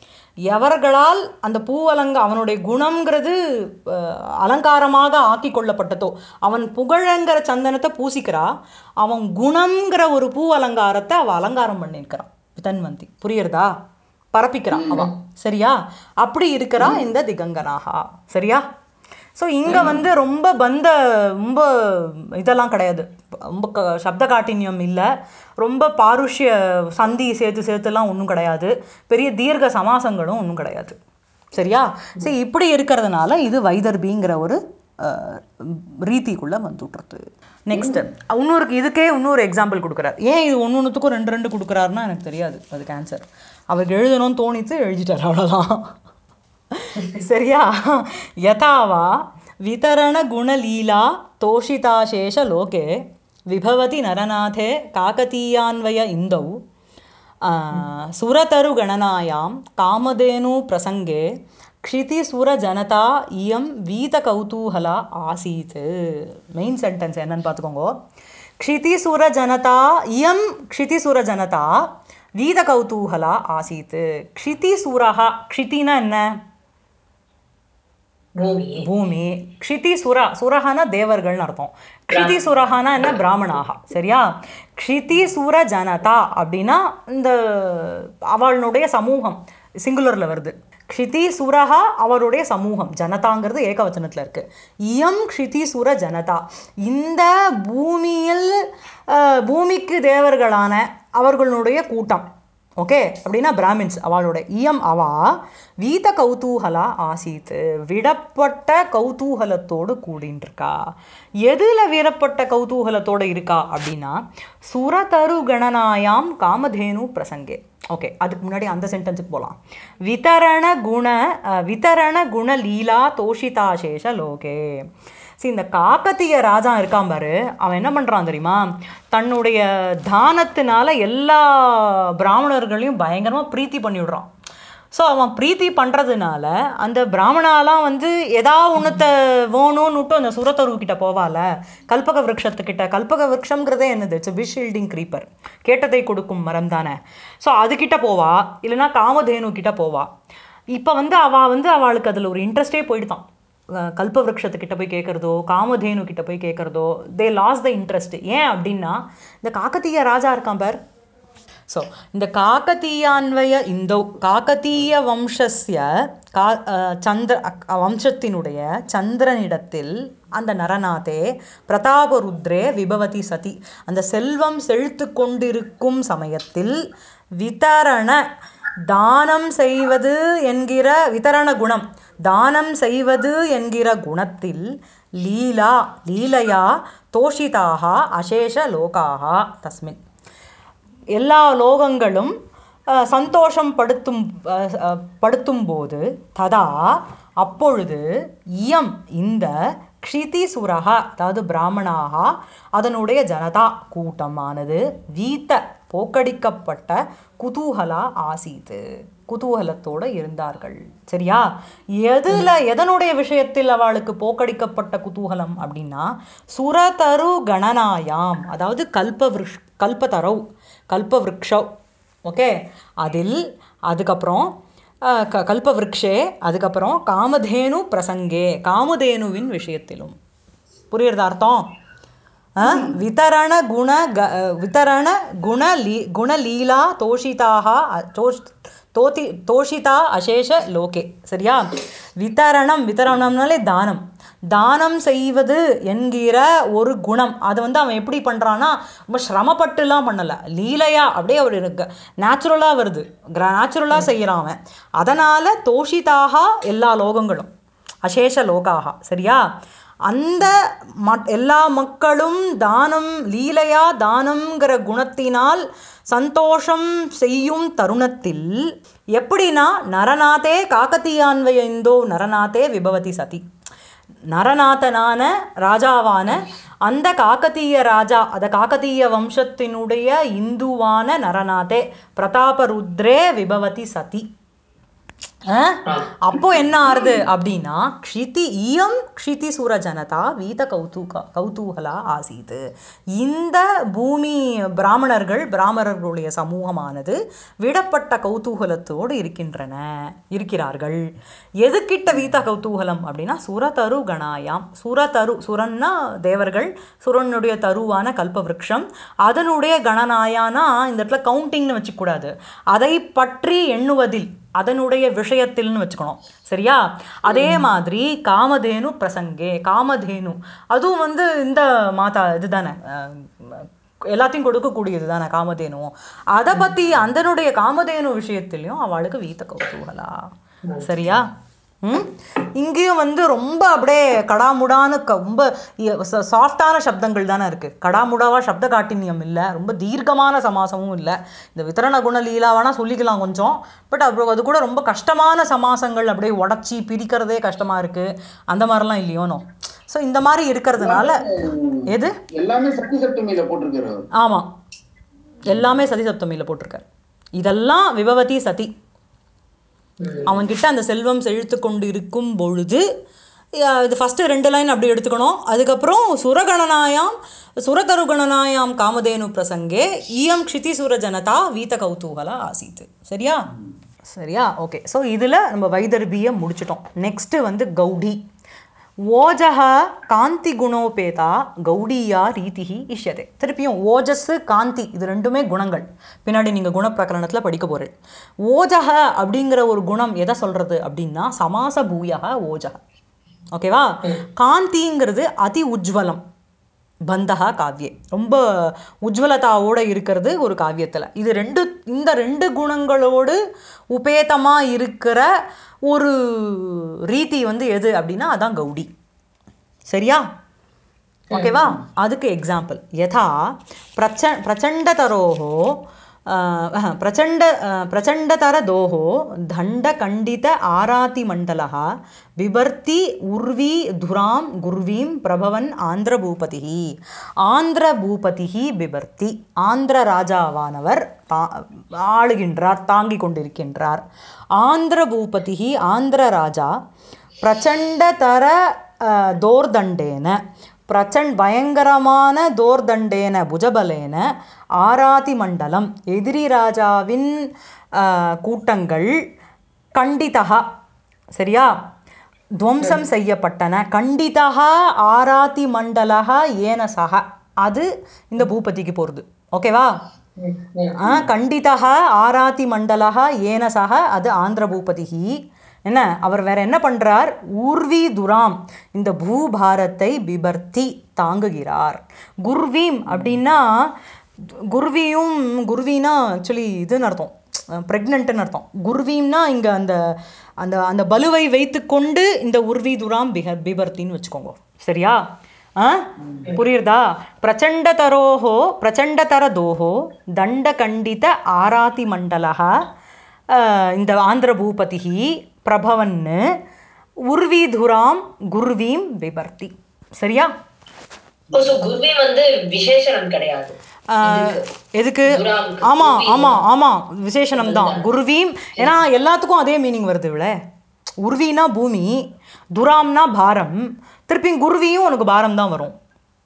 எவர்களால் அந்த பூ அலங்க அவனுடைய குணம்ங்கிறது அஹ், அலங்காரமாக ஆக்கி கொள்ளப்பட்டதோ அவன் புகழங்கிற சந்தனத்தை பூசிக்கிறா அவன் குணம்ங்கிற ஒரு பூ அலங்காரத்தை அவள் அலங்காரம் பண்ணியிருக்கிறான் விதன்வந்தி புரியுறதா பரப்பிக்கிறான் அவன் சரியா அப்படி இருக்கிறா இந்த திகங்கனாகா சரியா ஸோ இங்கே வந்து ரொம்ப பந்த ரொம்ப இதெல்லாம் கிடையாது ரொம்ப க சப்த காட்டின்யம் இல்லை ரொம்ப பாருஷ்ய சந்தி சேர்த்து சேர்த்துலாம் ஒன்றும் கிடையாது பெரிய தீர்க்க சமாசங்களும் ஒன்றும் கிடையாது சரியா சரி இப்படி இருக்கிறதுனால இது வைதர்பிங்கிற ஒரு ரீதிக்குள்ளே வந்துட்டுறது நெக்ஸ்ட்டு இன்னொரு இதுக்கே இன்னொரு எக்ஸாம்பிள் கொடுக்குறார் ஏன் இது ஒன்று ஒன்றுத்துக்கும் ரெண்டு ரெண்டு கொடுக்குறாருன்னா எனக்கு தெரியாது அதுக்கு ஆன்சர் அவருக்கு எழுதணும்னு தோணித்து எழுதிட்டார் அவ்வளோதான் சரியா யதாவா விதரணகுணலீலா தோஷிதாசேஷ லோகே விபவதி நரநாதே காகதீயான்வய இந்தௌ आ, सुरतरुगणनायां कामधेनुप्रसङ्गे क्षितिसुरजनता इयं वीतकौतूहला आसीत् மெயின் சென்டென்ஸ் என்னன்னு பார்த்துக்கோங்க क्षितिसुरजनता इयं क्षितिसुरजनता வீதகௌதூகலா ஆசீத் க்ஷிதிசுரஹா க்ஷிதினா என்ன பூமி பூமி க்ஷிதி சுரா சுரஹானா தேவர்கள்னு அர்த்தம் க்ஷிதி சுரஹானா என்ன பிராமணாக சரியா க்ஷிதி சுர ஜனதா அப்படின்னா இந்த அவளுடைய சமூகம் சிங்குலரில் வருது க்ஷிதி சுரஹா அவருடைய சமூகம் ஜனதாங்கிறது ஏகவச்சனத்தில் இருக்கு இயம் க்ஷிதி சுர ஜனதா இந்த பூமியில் அஹ், பூமிக்கு தேவர்களான அவர்களுடைய கூட்டம் ஓகே அப்படின்னா பிராமின்ஸ் அவளோட இயம் அவா வீத கௌதூகலா ஆசீத்து விடப்பட்ட கௌதூகலத்தோடு கூடின்னு இருக்கா எதில் விடப்பட்ட கௌதூகலத்தோடு இருக்கா அப்படின்னா சுரதரு கணனாயாம் காமதேனு பிரசங்கே ஓகே அதுக்கு முன்னாடி அந்த சென்டென்ஸுக்கு போகலாம் விதரண குண அஹ், விதரண குண லீலா தோஷிதாசேஷ லோகே see இந்த காக்கத்திய ராஜா இருக்கான் பாரு அவன் என்ன பண்ணுறான் தெரியுமா தன்னுடைய தானத்தினால எல்லா பிராமணர்களையும் பயங்கரமாக பிரீத்தி பண்ணி விடுறான் ஸோ அவன் பிரீத்தி பண்ணுறதுனால அந்த பிராமணாலாம் வந்து எதா ஒன்றத்தை வேணும்னு விட்டு அந்த சுரத்தரு கிட்ட போவால கல்பக விரக்ஷத்துக்கிட்ட கல்பக விரக்ஷங்கிறதே என்னது இட்ஸ் விஷ் ஷீல்டிங் க்ரீப்பர் கேட்டதை கொடுக்கும் மரம் தானே ஸோ அதுக்கிட்ட போவா இல்லைன்னா காமதேனு கிட்ட போவா இப்போ வந்து அவள் வந்து அவளுக்கு அதில் ஒரு இன்ட்ரெஸ்டே போயிடுதான் அஹ் கல்ப விரக்ஷத்துக்கிட்ட போய் கேட்குறதோ காமதேனு கிட்ட போய் கேட்குறதோ தே லாஸ் த இன்ட்ரெஸ்ட் ஏன் அப்படின்னா இந்த காக்கத்தீய ராஜா இருக்கான் பார் ஸோ இந்த காக்கத்தீயான்வய இந்த காக்கத்தீய வம்சஸ்ய கா அஹ் சந்திர அக்- வம்சத்தினுடைய சந்திரனிடத்தில் அந்த நரநாதே பிரதாபருத்ரே விபவதி சதி அந்த செல்வம் செழித்து கொண்டிருக்கும் சமயத்தில் விதரண தானம் செய்வது என்கிற விதரண குணம் தானம் செய்வது என்கிற குணத்தில் லீலா லீலையா தோஷிதாக அசேஷ லோகாக தஸ்மின் எல்லா லோகங்களும் அஹ், சந்தோஷம் படுத்தும் அஹ், அஹ், படுத்தும்போது ததா அப்பொழுது இயம் இந்த க்ஷிதி சுரகா அதாவது பிராமணாக அதனுடைய ஜனதா கூட்டமானது வீத்த போக்கடிக்கப்பட்ட குதூகலா ஆசீத்து குதூகலத்தோடு இருந்தார்கள் சரியா எதில் எதனுடைய விஷயத்தில் அவளுக்கு போக்கடிக்கப்பட்ட குதூகலம் அப்படின்னா சுரதரு கணனாயாம் அதாவது கல்ப விருஷ் கல்பதரவ் கல்ப விருக்ஷவ் ஓகே அதில் அதுக்கப்புறம் அஹ், க கல்ப விருக்ஷே அதுக்கப்புறம் காமதேனு பிரசங்கே காமதேனுவின் விஷயத்திலும் புரியுறதா அர்த்தம் ஆ? விதரண குண க விதரண குண லீ குணலீலா தோஷிதாக அ- தோஷ் தோதி தோஷிதா அசேஷ லோகே சரியா விதரணம் விதரணம்னாலே தானம் தானம் செய்வது என்கிற ஒரு குணம் அது வந்து அவன் எப்படி பண்ணுறான்னா ரொம்ப சிரமப்பட்டுலாம் பண்ணலை லீலையா அப்படியே ஒரு நேச்சுரலாக வருது நேச்சுரலாக செய்கிறான் அவன் அதனால் தோஷிதாக எல்லா லோகங்களும் அசேஷ லோகாக சரியா அந்த மட் எல்லா மக்களும் தானம் லீலையா தானம்ங்கிற குணத்தினால் சந்தோஷம் செய்யும் தருணத்தில் எப்படின்னா நரநாதே காக்கத்தீயான்வய இந்தோ நரநாதே விபவதி சதி நரநாதனான ராஜாவான அந்த காக்கத்தீய ராஜா அந்த காக்கத்தீய வம்சத்தினுடைய இந்துவான நரநாதே பிரதாபருத்ரே விபவதி சதி ஆ? அப்போ என்ன ஆறுது அப்படின்னா க்ஷிதி இயம் க்ஷிதி சுர ஜனதா வீத கௌதூக கௌதூகலா ஆசீது இந்த பூமி பிராமணர்கள் பிராமணர்களுடைய சமூகமானது விடப்பட்ட கௌதூகலத்தோடு இருக்கின்றன இருக்கிறார்கள் எதுக்கிட்ட வீத கௌதூகலம் அப்படின்னா சுரதரு கணாயாம் சுரதரு சுரன்னா தேவர்கள் சுரனுடைய தருவான கல்பவிருக்ஷம் அதனுடைய கணநாயானா இந்த இடத்துல கவுண்டிங்னு வச்சுக்கூடாது அதை பற்றி எண்ணுவதில் அதனுடைய விஷயத்தில்னு வச்சுக்கணும் சரியா அதே மாதிரி காமதேனு பிரசங்கே காமதேனு அதுவும் வந்து இந்த மாதா இதுதானே அஹ், எல்லாத்தையும் கொடுக்கக்கூடியது தானே காமதேனுவும் அதை பற்றி அதனுடைய காமதேனு விஷயத்திலையும் அவளுக்கு வீத்த கௌதூகலா சரியா ம் இங்கேயும் வந்து ரொம்ப அப்படியே கடாமுடான்னு க- ரொம்ப சாஃப்டான சப்தங்கள் தானே இருக்குது கடாமுடாவா சப்த காட்டினியம் இல்லை ரொம்ப தீர்க்கமான சமாசமும் இல்லை இந்த வித்தரண குண லீலா வேணா சொல்லிக்கலாம் கொஞ்சம் பட் அப்புறம் அது கூட ரொம்ப கஷ்டமான சமாசங்கள் அப்படியே உடச்சி பிரிக்கிறதே கஷ்டமாக இருக்குது அந்த மாதிரிலாம் இல்லையோனோ ஸோ இந்த மாதிரி இருக்கிறதுனால எது எல்லாமே சக்தி சப்தமியில போட்டிருக்காரு அவர் ஆமாம் எல்லாமே சதி சப்தமியில் போட்டிருக்கார் இதெல்லாம் விபவதி சதி அவன்கிட்ட அந்த செல்வம் செழித்து கொண்டு இருக்கும் பொழுது அஹ், இது ஃபஸ்ட்டு ரெண்டு லைன் அப்படி எடுத்துக்கணும் அதுக்கப்புறம் சுரகணனாயாம் சுரதருகணனாயாம் காமதேனு பிரசங்கே ஈயம் க்ஷிதிசுர ஜனதா வீத கௌதூகலா ஆசீத் சரியா சரியா ஓகே ஸோ இதில் நம்ம வைதர்பியை முடிச்சிட்டோம் நெக்ஸ்ட்டு வந்து கௌடி ஓஜக காந்தி குணோபேதா கௌடியா ரீதிஹி இஷ்யதே திருப்பியும் ஓஜஸ் காந்தி இது ரெண்டுமே குணங்கள் பின்னாடி நீங்கள் குணப்பிரகரணத்தில் படிக்க போகிறேன் ஓஜக அப்படிங்கிற ஒரு குணம் எதை சொல்கிறது அப்படின்னா சமாச பூயக ஓஜக ஓகேவா காந்திங்கிறது அதி உஜ்வலம் பந்தகா காவியே ரொம்ப உஜ்வலதாவோட இருக்கிறது ஒரு காவியத்தில் இது ரெண்டு இந்த ரெண்டு குணங்களோடு உபேதமாக இருக்கிற ஒரு ரீதி வந்து எது அப்படின்னா அதான் கௌடி சரியா ஓகேவா அதுக்கு எக்ஸாம்பிள் யதா பிரச்ச பிரச்சண்டதரோஹோ அஹ், பிரச்சண்ட அஹ், பிரச்சண்டதரதோஹோ தண்டகண்டித ஆராதிமண்டலः பிபர்த்தி உர்வி துராம் குர்வீம் பிரபவன் ஆந்திரபூபதிः ஆந்திரபூபதிः பிபர்த்தி ஆந்திர ராஜாவானவர் தா ஆளுகின்றார் தாங்கிக் கொண்டிருக்கின்றார் ஆந்திரபூபதிः ஆந்திர ராஜா பிரச்சண்டதர அஹ், தோர்தண்டேன பிரச்சண்ட் பயங்கரமான தோர்தண்டேன புஜபலேன ஆராதி மண்டலம் எதிரி ராஜாவின் அஹ், கூட்டங்கள் கண்டிதா சரியா துவம்சம் செய்யப்பட்டன கண்டிதா ஆராதி மண்டலக ஏன சக அது இந்த பூபதிக்கு போகிறது ஓகேவா ஆ கண்டிதா ஆராதி மண்டலக ஏன சக அது ஆந்திர பூபதிகி என்ன அவர் வேற என்ன பண்றார் ஊர்வி துராம் இந்த பூபாரத்தை பிபர்த்தி தாங்குகிறார் குர்வீம் அப்படின்னா குர்வியும் குர்வினா ஆக்சுவலி இதுன்னு அர்த்தம் ப்ரெக்னென்ட்னு அர்த்தம் குர்வீம்னா இங்கே அந்த அந்த அந்த பலுவை வைத்துக்கொண்டு இந்த உர்வி துராம் பிக பிபர்த்தின்னு வச்சுக்கோங்க சரியா ஆ புரியுறதா பிரச்சண்டதரோஹோ பிரச்சண்டதரதோஹோ தண்டகண்டித ஆராதி மண்டலக இந்த ஆந்திர பூபதிகி பிரபவன்னு உர்வீதுராம் குர்வீம் பிபர்த்தி சரியா ஓ, so குருவி வந்து விசேஷனம் கிடையாது ஆஹ், எதுக்கு துராவுக்கு. ஆமா ஆமா ஆமா விசேஷனம் தான் குருவீம் ஏன்னா எல்லாத்துக்கும் அதே மீனிங் வருது இவ்வளோ உருவினா பூமி துராம்னா பாரம் திருப்பியும் குருவியும் உனக்கு பாரம் தான் வரும்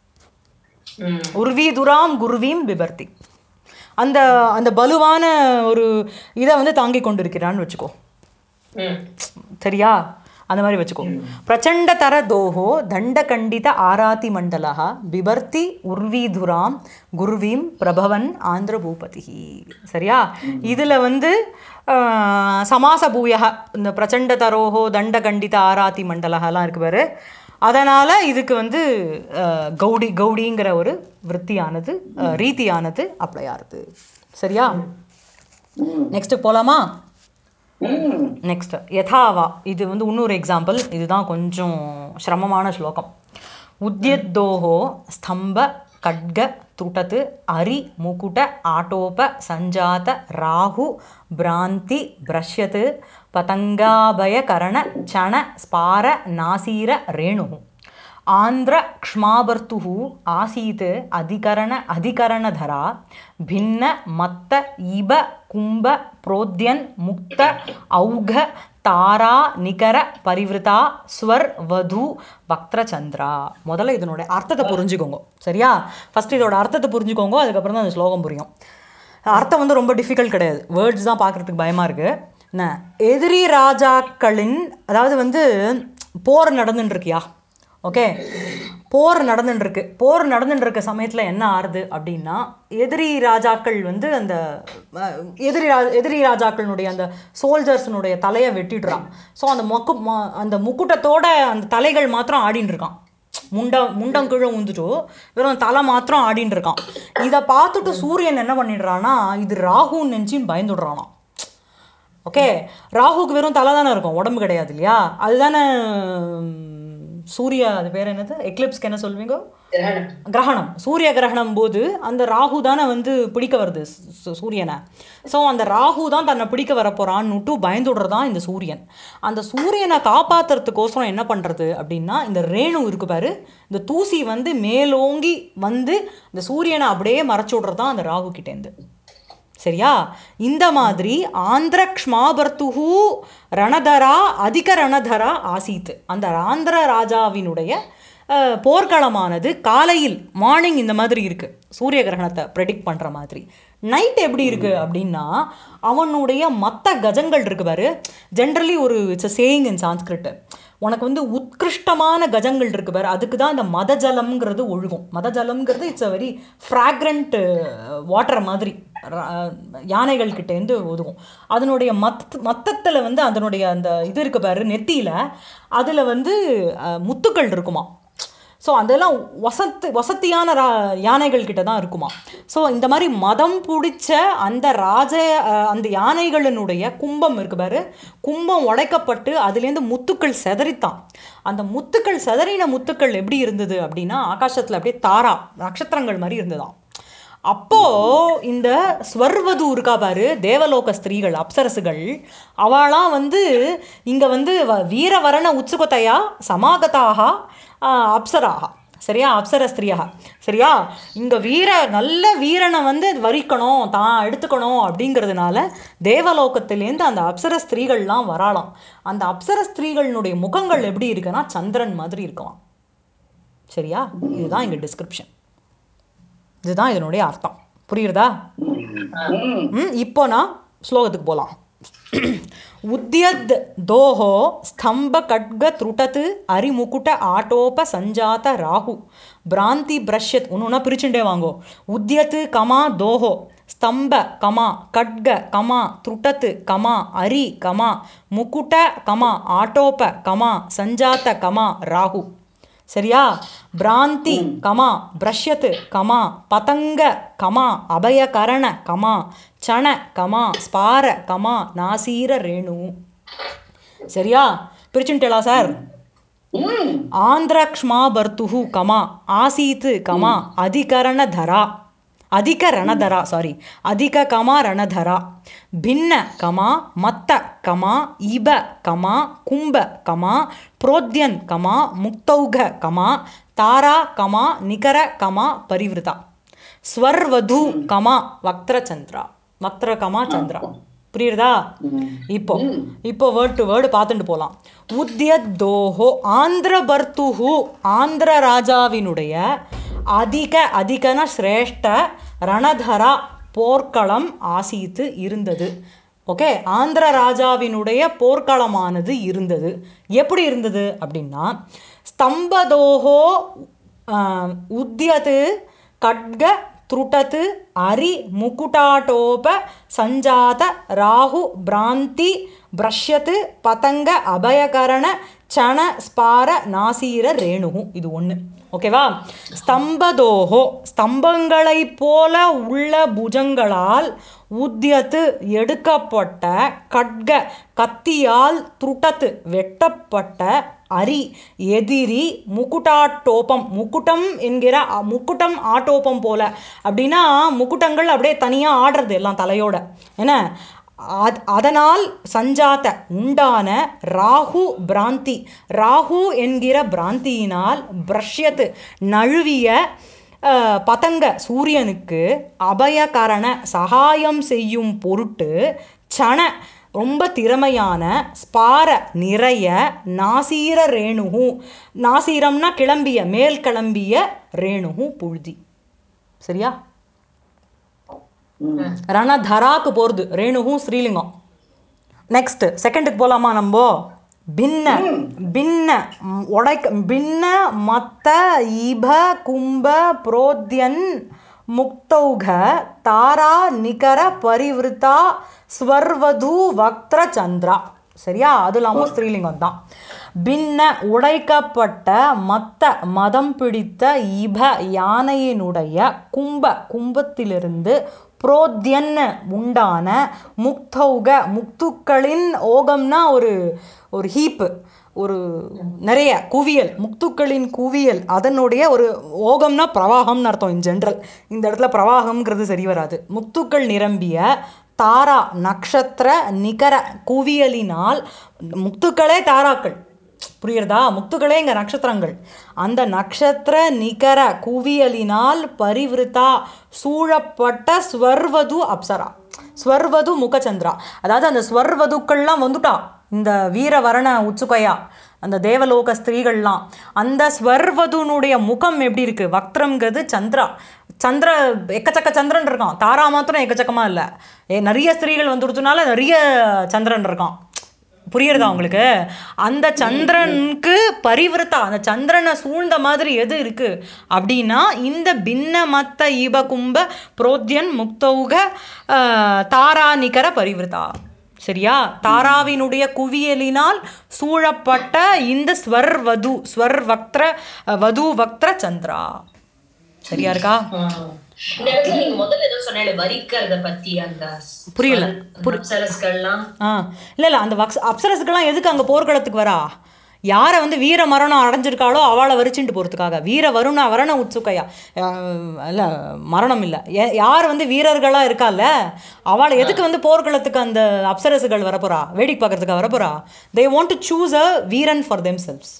ம். உருவி துராம் குருவீம் பிபர்த்தி அந்த அந்த பலுவான ஒரு இதை வந்து தாங்கி கொண்டிருக்கிறான்னு வச்சுக்கோ ம். சரியா அந்த மாதிரி வச்சுக்கோ பிரச்சண்ட தர தோஹோ தண்டகண்டித ஆராதி மண்டலா பிபர்த்தி உர்வீதுராம் குருவீம் பிரபவன் ஆந்திர பூபதி சரியா இதில் வந்து ஆஹ், சமாச பூயக இந்த பிரச்சண்ட தரோஹோ தண்டகண்டித ஆராதி மண்டலகலாம் இருக்கு பாரு அதனால் இதுக்கு வந்து ஆஹ், கௌடி கௌடிங்கிற ஒரு விற்த்தியானது ஆஹ், ரீதியானது அப்ளை ஆகுது சரியா நெக்ஸ்ட்டு போகலாமா ம். நெக்ஸ்ட் யதாவா இது வந்து இன்னொரு எக்ஸாம்பிள் இதுதான் கொஞ்சம் சிரமமான ஸ்லோகம் உத்யத்தோஹோ ஸ்தம்ப கட்க துட்டத் அரி முகுட ஆட்டோப சஞ்சாத ராகு பிராந்தி பிரஷ்யத் பதங்காபயகரண சண ஸ்பார நாசீர ரேணு ஆந்திர க்ஷ்மாபர்த்துः ஆசீத் அதிகரண அதிகரணதரா பின்ன மத்த இப கும்ப புரோத்யன் முக்த ஔக தாரா நிகர பரிவிருதா ஸ்வர் வது வக்திரச்சந்திரா முதல்ல இதனோட அர்த்தத்தை புரிஞ்சுக்கோங்க சரியா ஃபர்ஸ்ட் இதோட அர்த்தத்தை புரிஞ்சுக்கோங்க அதுக்கப்புறம் தான் அந்த ஸ்லோகம் புரியும் அர்த்தம் வந்து ரொம்ப டிஃபிகல்ட் கிடையாது வேர்ட்ஸ் தான் பார்க்குறதுக்கு பயமாக இருக்குது என்ன எதிரி ராஜாக்களின் அதாவது வந்து போர் நடந்துட்டு இருக்கியா ஓகே போர் நடந்துட்டு இருக்கு போர் நடந்துட்டு இருக்க சமயத்தில் என்ன ஆறுது அப்படின்னா எதிரி ராஜாக்கள் வந்து அந்த அஹ், எதிரி ரா எதிரி ராஜாக்களினுடைய அந்த சோல்ஜர்ஸினுடைய தலையை வெட்டிடுறான் ஸோ அந்த மொக்கு ம- அந்த முக்குட்டத்தோட அந்த தலைகள் மாத்திரம் ஆடின்னு இருக்கான் முண்டம் முண்டம் கீழே உந்துட்டு வெறும் தலை மாத்திரம் ஆடின்னு இருக்கான் இதை பார்த்துட்டு சூரியன் என்ன பண்ணிடுறான்னா இது ராகுன்னு நினச்சின்னு பயந்துடுறானாம் ஓகே ராகுக்கு வெறும் தலை தானே இருக்கும் உடம்பு கிடையாது இல்லையா அதுதானே ம், சூர்யா அது பேர் என்னது எக்லிப்ஸ்க்கு என்ன சொல்வீங்க கிரகணம் கிரகணம் சூரிய கிரகணம் போது அந்த ராகு தானே வந்து பிடிக்க வருது சு- சு- சூரியனை ஸோ அந்த ராகு தான் தன்னை பிடிக்க வரப்போறான்னுட்டு பயந்துடுறதான் இந்த சூரியன் அந்த சூரியனை காப்பாத்துறதுக்கோசரம் என்ன பண்ணுறது அப்படின்னா இந்த ரேணு இருக்கு பாரு இந்த தூசி வந்து மேலோங்கி வந்து இந்த சூரியனை அப்படியே மறைச்சு விடுறது தான் அந்த ராகு கிட்டேருந்து சரியா இந்த மாதிரி ஆந்திர க்ஷ்மாபர்த்துஹு ரணதரா அதிக ரணதரா ஆசீத் அந்த ஆந்திர ராஜாவினுடைய அஹ், போர்க்களமானது காலையில் மார்னிங் இந்த மாதிரி இருக்கு சூரிய கிரகணத்தை ப்ரெடிக்ட் பண்ற மாதிரி நைட் எப்படி இருக்கு அப்படின்னா அவனுடைய மற்ற கஜங்கள் இருக்கு பாரு ஜென்ரலி ஒரு இட்ஸ் சேயிங் இன் சான்ஸ்கிரிட் உனக்கு வந்து உத்கிருஷ்டமான கஜங்கள் இருக்கு பாரு அதுக்கு தான் இந்த மத ஜலம்ங்கிறது ஒழுகும் மத ஜலம்ங்கிறது it's a very fragrant water மாதிரி ர- யானைகள் கிட்டேருந்து ஒதுவும் அதனுடைய மத் மத்தத்தில் வந்து அதனுடைய அந்த இது இருக்கு பாரு நெத்தியில் அதில் வந்து அஹ், முத்துக்கள் இருக்குமா ஸோ அதெல்லாம் வசத்து வசத்தியான ரா யானைகள் கிட்ட தான் இருக்குமா ஸோ இந்த மாதிரி மதம் பிடிச்ச அந்த ராஜ அஹ், அந்த யானைகளினுடைய கும்பம் இருக்கு பாரு கும்பம் உடைக்கப்பட்டு அதுலேருந்து முத்துக்கள் செதறித்தான் அந்த முத்துக்கள் செதறின முத்துக்கள் எப்படி இருந்தது அப்படின்னா ஆகாசத்தில் அப்படியே தாரா நட்சத்திரங்கள் மாதிரி இருந்ததாம் அப்போ இந்த ஸ்வர்வது இருக்கா பாரு தேவலோக ஸ்திரீகள் அப்சரசுகள் அவளாம் வந்து இங்க வந்து வ- வீரவரண உத்சுகத்தையா சமாகதாக அப்சராக சரியா அப்சர ஸ்திரியாக சரியா இங்க வீர நல்ல வீரனை வந்து வரிக்கணும் தான் எடுத்துக்கணும் அப்படிங்கிறதுனால தேவலோகத்திலேருந்து அந்த அப்சர ஸ்திரீகள்லாம் வராளாம் அந்த அப்சர ஸ்திரீகளினுடைய முகங்கள் எப்படி இருக்குன்னா சந்திரன் மாதிரி இருக்கலாம் சரியா இதுதான் இங்க டிஸ்கிரிப்ஷன் இதுதான் இதனுடைய அர்த்தம் புரியுறதா ம். ம் இப்போ நான் ஸ்லோகத்துக்கு போகலாம் உத்யத் தோஹோ ஸ்தம்ப கட்க த்ருட்டத் அரிமுகுட்ட ஆட்டோப சஞ்சாத ராகு பிராந்தி பிரஷ்யத் ஒன்று ஒன்றா பிரிச்சுட்டே வாங்கோ உத்யத் கமா தோஹோ ஸ்தம்ப கமா கட்க கமா த்ருட்டத் கமா அரி கமா முகுட்ட கமா ஆட்டோப கமா சஞ்சாத்த கமா ராகு சரியா பிராந்தி கமா பிரஷ்யத்து கமா பதங்க கமா அபயகரண கமா சண கமா ஸ்பார கமா நாசீர ரேணு சரியா பிரிச்சுட்டேளா சார் ம். ஆந்திரக்ஷ்மா பர்த்துஹு கமா ஆசீத் கமா அதிகரணதரா அதிக ரணதரா சாரி அதிக கமா ரணதரா பின்ன கமா மத்த கமா இப கமா கும்ப கமா புரோத்யன் கமா முக்தௌக கமா தாரா கமா நிகர கமா பரிவிருதா ஸ்வர்வது கமா வக்திரச்சந்திரா வக்திர கமா சந்திரா புரியுறதா இப்போ இப்போ வேர்ட் டு வேர்டு பார்த்துட்டு போகலாம் உத்யத்தோஹோ ஆந்திர பர்த்துஹு ஆந்திர ராஜாவினுடைய அதிக அதிகன சிரேஷ்ட ரணதரா போர்க்களம் ஆசீத்து இருந்தது ஓகே ஆந்திர ராஜாவினுடைய போர்க்களமானது இருந்தது எப்படி இருந்தது அப்படின்னா ஸ்தம்பதோஹோ ஆஹ், உத்யது கட்க த்ருட்டத் அரி முகுட்டாட்டோப சஞ்சாத ராகு பிராந்தி பிரஷ்யத் பதங்க அபயகரண சண ஸ்பார நாசீர ரேணுகு இது ஒன்று ஓகேவா ஸ்தம்பதோஹோ ஸ்தம்பங்களைப் போல உள்ள புஜங்களால் உத்தியத்து எடுக்கப்பட்ட கட்க கத்தியால் துட்டத்து வெட்டப்பட்ட அரி எதிரி முக்குட்டாட்டோப்பம் முக்குட்டம் என்கிற அ- முக்குட்டம் ஆட்டோப்பம் போல அப்படின்னா முக்குட்டங்கள் அப்படியே தனியாக ஆடுறது எல்லாம் தலையோட என்ன அத்- அதனால் சஞ்சாத்த உண்டான ராகு பிராந்தி ராகு என்கிற பிராந்தியினால் பிரஷ்யத்து நழுவிய அஹ், பதங்க சூரியனுக்கு அபயகரண சகாயம் செய்யும் பொருட்டு சண ரொம்ப திறமையான ஸ்பார நிறைய நாசீர ரேணுகு நாசீரம்னா கிளம்பிய மேல் கிளம்பிய ரேணுகு புழுதி சரியா ரணதராக்கு போகிறது ரேணுகும் ஸ்ரீலிங்கம் நெக்ஸ்ட் செகண்டுக்கு போகலாமா நம்ம பின்ன பின்ன ம், உடைக்க பின்ன மத்த இப கும்ப புரோத்யன் முக்தௌக தாரா நிகர பரிவிருத்தா ஸ்வர்வது வக்திர சந்திரா சரியா அது இல்லாமல் ஸ்ரீலிங்கம் தான் பின்ன உடைக்கப்பட்ட மத்த மதம் பிடித்த இப யானையினுடைய கும்ப கும்பத்திலிருந்து புரோத்யன் உண்டான முக்தௌக முக்துக்களின் ஓகம்னா ஒரு ஒரு ஹீப்பு ஒரு நிறைய குவியல் முக்துக்களின் குவியல் அதனுடைய ஒரு ஓகம்னா பிரவாகம்னு அர்த்தம் இன் ஜென்ரல் இந்த இடத்துல பிரவாகம்ங்கிறது சரி வராது முக்துக்கள் நிரம்பிய தாரா நக்ஷத்திர நிகர குவியலினால் முக்துக்களே தாராக்கள் புரியுறதா முக்துகளே இங்க நட்சத்திரங்கள் அந்த நட்சத்திர நிகர குவியலினால் பரிவிருத்தா சூழப்பட்ட ஸ்வர்வது அப்சரா ஸ்வர்வது முகச்சந்திரா அதாவது அந்த ஸ்வர்வதுக்கள்லாம் வந்துட்டா இந்த வீரவரண உச்சுகையா அந்த தேவலோக ஸ்திரீகள்லாம் அந்த ஸ்வர்வதுனுடைய முகம் எப்படி இருக்கு வக்ரம்ங்கிறது சந்திரா சந்திர எக்கச்சக்க சந்திரன் இருக்கான் தாரா மாத்திரம் எக்கச்சக்கமா இல்லை ஏ நிறைய ஸ்திரீகள் வந்துடுறதுனால நிறைய சந்திரன் இருக்கான் புரியுறதா உங்களுக்கு அந்த சந்திரனுக்கு பரிவிருத்தா அந்த சந்திரனை சூழ்ந்த மாதிரி எது இருக்கு அப்படின்னா இந்த பின்ன மத்த ஈப கும்ப புரோத்யன் முக்தௌக ஆஹ், தாரா நிகர பரிவிருத்தா சரியா தாராவினுடைய குவியலினால் சூழப்பட்ட இந்த ஸ்வர் வது ஸ்வர் வக்திர வது வக்திர சந்திரா சரியா இருக்கா இந்த இடத்துல நீங்க முதல்ல ஏதோ சொன்னேன் வரிக்கிறத பத்தி அந்த புரியல. அப்சரஸ்கள்லாம் ஆ இல்லை இல்லை அந்த வக்ஸ் அப்சரஸுக்கெல்லாம் எதுக்கு அங்கே போர்க்களத்துக்கு வரா யாரை வந்து வீர மரணம் அடைஞ்சிருக்காளோ அவளை வரிச்சுட்டு போகிறதுக்காக வீர வருண வரண உட்சுக்கையா இல்லை மரணம் இல்லை யார் வந்து வீரர்களாக இருக்கால அவளை எதுக்கு வந்து போர்க்களத்துக்கு அந்த அப்சரசுகள் வரப்போறா வேடிக்கை பார்க்கறதுக்காக வரப்போறா they want to choose a வீரன் ஃபார் தெம் செல்ஸ்